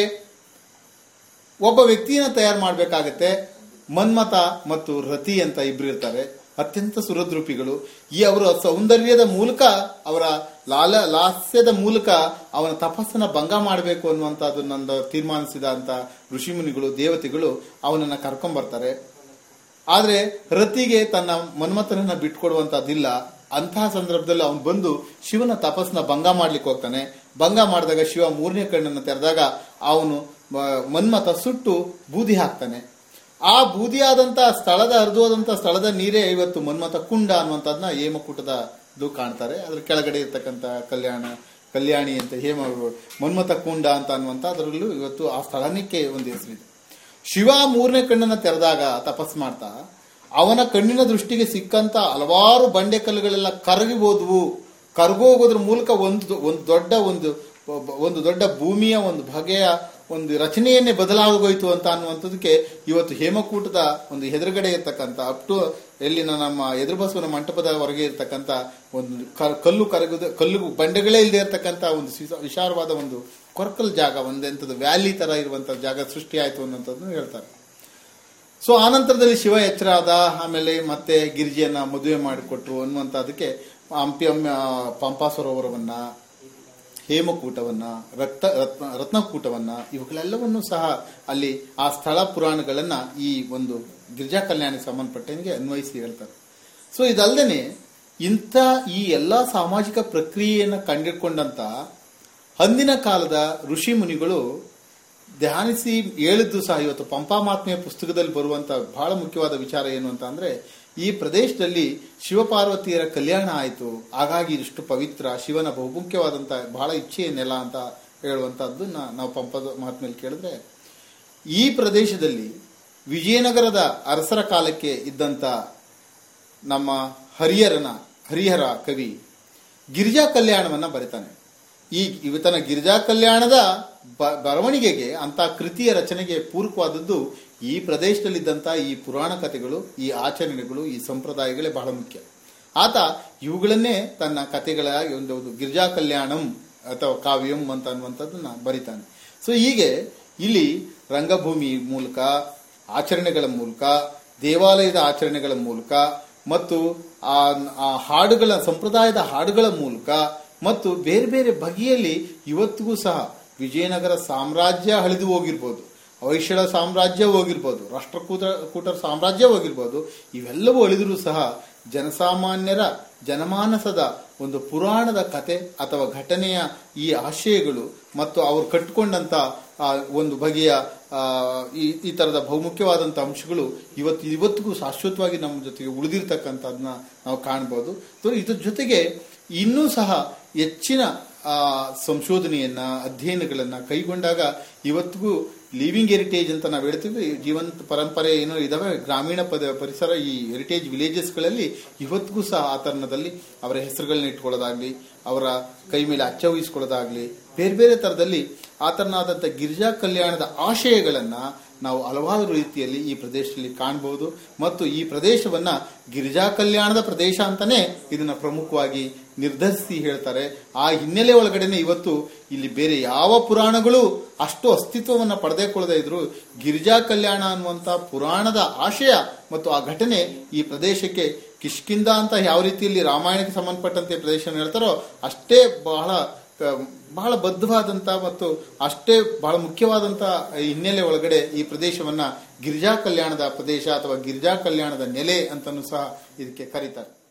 Speaker 1: ಒಬ್ಬ ವ್ಯಕ್ತಿಯನ್ನ ತಯಾರು ಮಾಡಬೇಕಾಗತ್ತೆ ಮನ್ಮಥ ಮತ್ತು ರತಿ ಅಂತ ಇಬ್ರು ಇರ್ತಾರೆ ಅತ್ಯಂತ ಸುರದ್ರೂಪಿಗಳು ಈ ಅವರ ಸೌಂದರ್ಯದ ಮೂಲಕ ಅವರ ಲಾಲ ಲಾಸ್ಯದ ಮೂಲಕ ಅವನ ತಪಸ್ಸನ್ನ ಭಂಗ ಮಾಡಬೇಕು ಅನ್ನುವಂಥದ್ದನ್ನ ತೀರ್ಮಾನಿಸಿದಂತ ಋಷಿಮುನಿಗಳು ದೇವತೆಗಳು ಅವನನ್ನ ಕರ್ಕೊಂಡ್ ಬರ್ತಾರೆ ಆದ್ರೆ ರತಿಗೆ ತನ್ನ ಮನ್ಮಥನನ್ನ ಬಿಟ್ಕೊಡುವಂತದ್ದಿಲ್ಲ ಅಂತಹ ಸಂದರ್ಭದಲ್ಲಿ ಅವನು ಬಂದು ಶಿವನ ತಪಸ್ಸನ್ನ ಭಂಗ ಮಾಡ್ಲಿಕ್ಕೆ ಹೋಗ್ತಾನೆ ಭಂಗ ಮಾಡಿದಾಗ ಶಿವ ಮೂರನೇ ಕಣ್ಣನ್ನು ತೆರೆದಾಗ ಅವನು ಮ- ಮನ್ಮಥ ಸುಟ್ಟು ಬೂದಿ ಹಾಕ್ತಾನೆ ಆ ಬೂದಿಯಾದಂತ ಸ್ಥಳದ ಹರಿದೋದಂತ ಸ್ಥಳದ ನೀರೇ ಇವತ್ತು ಮನ್ಮಥ ಕುಂಡ ಅನ್ನುವಂಥದ್ನ ಹೇಮಕೂಟದ ಇದು ಕಾಣ್ತಾರೆ ಅದ್ರ ಕೆಳಗಡೆ ಇರ್ತಕ್ಕಂಥ ಕಲ್ಯಾಣ ಕಲ್ಯಾಣಿ ಅಂತ ಹೇಮ ಮನ್ಮಥ ಕುಂಡ ಅಂತ ಅನ್ನುವಂಥ ಅದರಲ್ಲೂ ಇವತ್ತು ಆ ಸ್ಥಳನಕ್ಕೆ ಒಂದು ಹೆಸರಿದೆ ಶಿವ ಮೂರನೇ ಕಣ್ಣನ್ನ ತೆರೆದಾಗ ತಪಸ್ ಮಾಡ್ತಾ ಅವನ ಕಣ್ಣಿನ ದೃಷ್ಟಿಗೆ ಸಿಕ್ಕಂತ ಹಲವಾರು ಬಂಡೆ ಕಲ್ಲುಗಳೆಲ್ಲ ಕರಗಿ ಹೋದ್ವು ಕರಗೋಗೋದ್ರ ಮೂಲಕ ಒಂದು ಒಂದು ದೊಡ್ಡ ಒಂದು ಒಂದು ದೊಡ್ಡ ಭೂಮಿಯ ಒಂದು ಬಗೆಯ ಒಂದು ರಚನೆಯನ್ನೇ ಬದಲಾಗೋಯ್ತು ಅಂತ ಅನ್ನುವಂಥದ್ದಕ್ಕೆ ಇವತ್ತು ಹೇಮಕೂಟದ ಒಂದು ಎದುರುಗಡೆ ಇರ್ತಕ್ಕಂಥ ಅಪ್ ಟು ಎಲ್ಲಿನ ನಮ್ಮ ಎದುರುಬಸವನ ಮಂಟಪದ ಹೊರಗೆ ಇರ್ತಕ್ಕಂಥ ಒಂದು ಕ- ಕಲ್ಲು ಕರಗದ ಕಲ್ಲು ಬಂಡೆಗಳೇ ಇಲ್ಲದೆ ಇರ್ತಕ್ಕಂಥ ಒಂದು ವಿಶಾ- ವಿಶಾಲವಾದ ಒಂದು ಕೊರ್ಕಲ್ ಜಾಗ ಒಂದೆಂಥದ್ದು ವ್ಯಾಲಿ ತರ ಇರುವಂತ ಜಾಗ ಸೃಷ್ಟಿ ಆಯ್ತು ಅನ್ನೋಂಥದ್ದನ್ನು ಹೇಳ್ತಾರೆ ಸೊ ಆನಂತರದಲ್ಲಿ ಶಿವ ಎಚ್ಚರ ಆದ ಆಮೇಲೆ ಮತ್ತೆ ಗಿರಿಜೆಯನ್ನ ಮದುವೆ ಮಾಡಿಕೊಟ್ರು ಅನ್ನುವಂಥದ್ದಕ್ಕೆ ಹಂಪಿ ಅಮ್ಮ ಪಂಪಾ ಸರೋವರವನ್ನ ಹೇಮಕೂಟವನ್ನ ರಕ್ತ ರತ್ನ ರತ್ನಕೂಟವನ್ನ ಇವುಗಳೆಲ್ಲವನ್ನೂ ಸಹ ಅಲ್ಲಿ ಆ ಸ್ಥಳ ಪುರಾಣಗಳನ್ನ ಈ ಒಂದು ಗಿರಿಜಾ ಕಲ್ಯಾಣಕ್ಕೆ ಸಂಬಂಧಪಟ್ಟಂಗೆ ಅನ್ವಯಿಸಿ ಹೇಳ್ತಾರೆ ಸೊ ಇದಲ್ಲದೆ ಇಂಥ ಈ ಎಲ್ಲಾ ಸಾಮಾಜಿಕ ಪ್ರಕ್ರಿಯೆಯನ್ನು ಕಂಡಿಡ್ಕೊಂಡಂತ ಅಂದಿನ ಕಾಲದ ಋಷಿ ಮುನಿಗಳು ಧ್ಯಾನಿಸಿ ಹೇಳಿದ್ದು ಸಹ ಇವತ್ತು ಪಂಪಾಮಾತ್ಮೆಯ ಪುಸ್ತಕದಲ್ಲಿ ಬರುವಂತ ಬಹಳ ಮುಖ್ಯವಾದ ವಿಚಾರ ಏನು ಅಂತ ಅಂದ್ರೆ ಈ ಪ್ರದೇಶದಲ್ಲಿ ಶಿವಪಾರ್ವತಿಯರ ಕಲ್ಯಾಣ ಆಯಿತು ಹಾಗಾಗಿ ಇಷ್ಟು ಪವಿತ್ರ ಶಿವನ ಬಹುಮುಖ್ಯವಾದಂತ ಬಹಳ ಇಚ್ಛೆಯ ನೆಲ ಅಂತ ಹೇಳುವಂತಹದ್ದನ್ನ ನಾವು ಪಂಪದ ಮಹಾತ್ಮೆಯಲ್ಲಿ ಕೇಳಿದ್ರೆ ಈ ಪ್ರದೇಶದಲ್ಲಿ ವಿಜಯನಗರದ ಅರಸರ ಕಾಲಕ್ಕೆ ಇದ್ದಂತ ನಮ್ಮ ಹರಿಹರನ ಹರಿಹರ ಕವಿ ಗಿರಿಜಾ ಕಲ್ಯಾಣವನ್ನ ಬರೀತಾನೆ ಈ ಇವತನ ಗಿರಿಜಾ ಕಲ್ಯಾಣದ ಬ- ಬರವಣಿಗೆಗೆ ಅಂತ ಕೃತಿಯ ರಚನೆಗೆ ಪೂರಕವಾದದ್ದು ಈ ಪ್ರದೇಶದಲ್ಲಿದ್ದಂಥ ಈ ಪುರಾಣ ಕಥೆಗಳು ಈ ಆಚರಣೆಗಳು ಈ ಸಂಪ್ರದಾಯಗಳೇ ಬಹಳ ಮುಖ್ಯ ಆತ ಇವುಗಳನ್ನೇ ತನ್ನ ಕಥೆಗಳ ಒಂದು ಒಂದು ಗಿರಿಜಾ ಕಲ್ಯಾಣಂ ಅಥವಾ ಕಾವ್ಯಂ ಅಂತ ಅನ್ನುವಂಥದ್ದನ್ನ ಬರಿತಾನೆ ಸೊ ಹೀಗೆ ಇಲ್ಲಿ ರಂಗಭೂಮಿ ಮೂಲಕ ಆಚರಣೆಗಳ ಮೂಲಕ ದೇವಾಲಯದ ಆಚರಣೆಗಳ ಮೂಲಕ ಮತ್ತು ಆ ಆ ಹಾಡುಗಳ ಸಂಪ್ರದಾಯದ ಹಾಡುಗಳ ಮೂಲಕ ಮತ್ತು ಬೇರೆ ಬೇರೆ ಬಗೆಯಲ್ಲಿ ಇವತ್ತಿಗೂ ಸಹ ವಿಜಯನಗರ ಸಾಮ್ರಾಜ್ಯ ಹಳಿದು ಹೋಗಿರ್ಬೋದು ಹೊಯ್ಸಳ ಸಾಮ್ರಾಜ್ಯ ಹೋಗಿರ್ಬೋದು ರಾಷ್ಟ್ರಕೂಟ ಕೂಟರ ಸಾಮ್ರಾಜ್ಯ ಹೋಗಿರ್ಬೋದು ಇವೆಲ್ಲವೂ ಅಳಿದರೂ ಸಹ ಜನಸಾಮಾನ್ಯರ ಜನಮಾನಸದ ಒಂದು ಪುರಾಣದ ಕತೆ ಅಥವಾ ಘಟನೆಯ ಈ ಆಶಯಗಳು ಮತ್ತು ಅವರು ಕಟ್ಟಿಕೊಂಡಂತ ಆ ಒಂದು ಬಗೆಯ ಆ, ಈ ಈ ತರದ ಬಹುಮುಖ್ಯವಾದಂಥ ಅಂಶಗಳು ಇವತ್ತು ಇವತ್ತಿಗೂ ಶಾಶ್ವತವಾಗಿ ನಮ್ಮ ಜೊತೆಗೆ ಉಳಿದಿರ್ತಕ್ಕಂಥದ್ದನ್ನ ನಾವು ಕಾಣ್ಬೋದು ಸೊ ಇದ್ರ ಜೊತೆಗೆ ಇನ್ನೂ ಸಹ ಹೆಚ್ಚಿನ ಆ, ಸಂಶೋಧನೆಯನ್ನ ಅಧ್ಯಯನಗಳನ್ನ ಕೈಗೊಂಡಾಗ ಇವತ್ತಿಗೂ ಲಿವಿಂಗ್ ಹೆರಿಟೇಜ್ ಅಂತ ನಾವು ಹೇಳ್ತೀವಿ ಜೀವಂತ ಪರಂಪರೆ ಏನೋ ಇದಾವೆ ಗ್ರಾಮೀಣ ಪದ ಪರಿಸರ ಈ ಹೆರಿಟೇಜ್ ವಿಲೇಜಸ್ಗಳಲ್ಲಿ ಇವತ್ತಿಗೂ ಸಹ ಆ ತರುಣದಲ್ಲಿ ಅವರ ಹೆಸರುಗಳನ್ನ ಇಟ್ಕೊಳ್ಳೋದಾಗ್ಲಿ ಅವರ ಕೈ ಮೇಲೆ ಅಚ್ಚ ವಹಿಸ್ಕೊಳ್ಳೋದಾಗ್ಲಿ ಬೇರೆ ಬೇರೆ ತರದಲ್ಲಿ ಆ ತರನಾದಂಥ ಗಿರಿಜಾ ಕಲ್ಯಾಣದ ಆಶಯಗಳನ್ನ ನಾವು ಹಲವಾರು ರೀತಿಯಲ್ಲಿ ಈ ಪ್ರದೇಶದಲ್ಲಿ ಕಾಣಬಹುದು ಮತ್ತು ಈ ಪ್ರದೇಶವನ್ನ ಗಿರಿಜಾ ಕಲ್ಯಾಣದ ಪ್ರದೇಶ ಅಂತಾನೆ ಇದನ್ನ ಪ್ರಮುಖವಾಗಿ ನಿರ್ಧರಿಸಿ ಹೇಳ್ತಾರೆ ಆ ಹಿನ್ನೆಲೆ ಒಳಗಡೆನೆ ಇವತ್ತು ಇಲ್ಲಿ ಬೇರೆ ಯಾವ ಪುರಾಣಗಳು ಅಷ್ಟು ಅಸ್ತಿತ್ವವನ್ನ ಪಡೆದುಕೊಳ್ಳದೇ ಇದ್ರು ಗಿರಿಜಾ ಕಲ್ಯಾಣ ಅನ್ನುವಂತ ಪುರಾಣದ ಆಶಯ ಮತ್ತು ಆ ಘಟನೆ ಈ ಪ್ರದೇಶಕ್ಕೆ ಕಿಷ್ಕಿಂದ ಅಂತ ಯಾವ ರೀತಿಯಲ್ಲಿ ರಾಮಾಯಣಕ್ಕೆ ಸಂಬಂಧಪಟ್ಟಂತೆ ಪ್ರದೇಶ ಹೇಳ್ತಾರೋ ಅಷ್ಟೇ ಬಹಳ ಕ- ಬಹಳ ಬದ್ಧವಾದಂತ ಮತ್ತು ಅಷ್ಟೇ ಬಹಳ ಮುಖ್ಯವಾದಂತ ಹಿನ್ನೆಲೆ ಒಳಗಡೆ ಈ ಪ್ರದೇಶವನ್ನ ಗಿರಿಜಾ ಕಲ್ಯಾಣದ ಪ್ರದೇಶ ಅಥವಾ ಗಿರಿಜಾ ಕಲ್ಯಾಣದ ನೆಲೆ ಅಂತನೂ ಸಹ ಇದಕ್ಕೆ ಕರೀತಾರೆ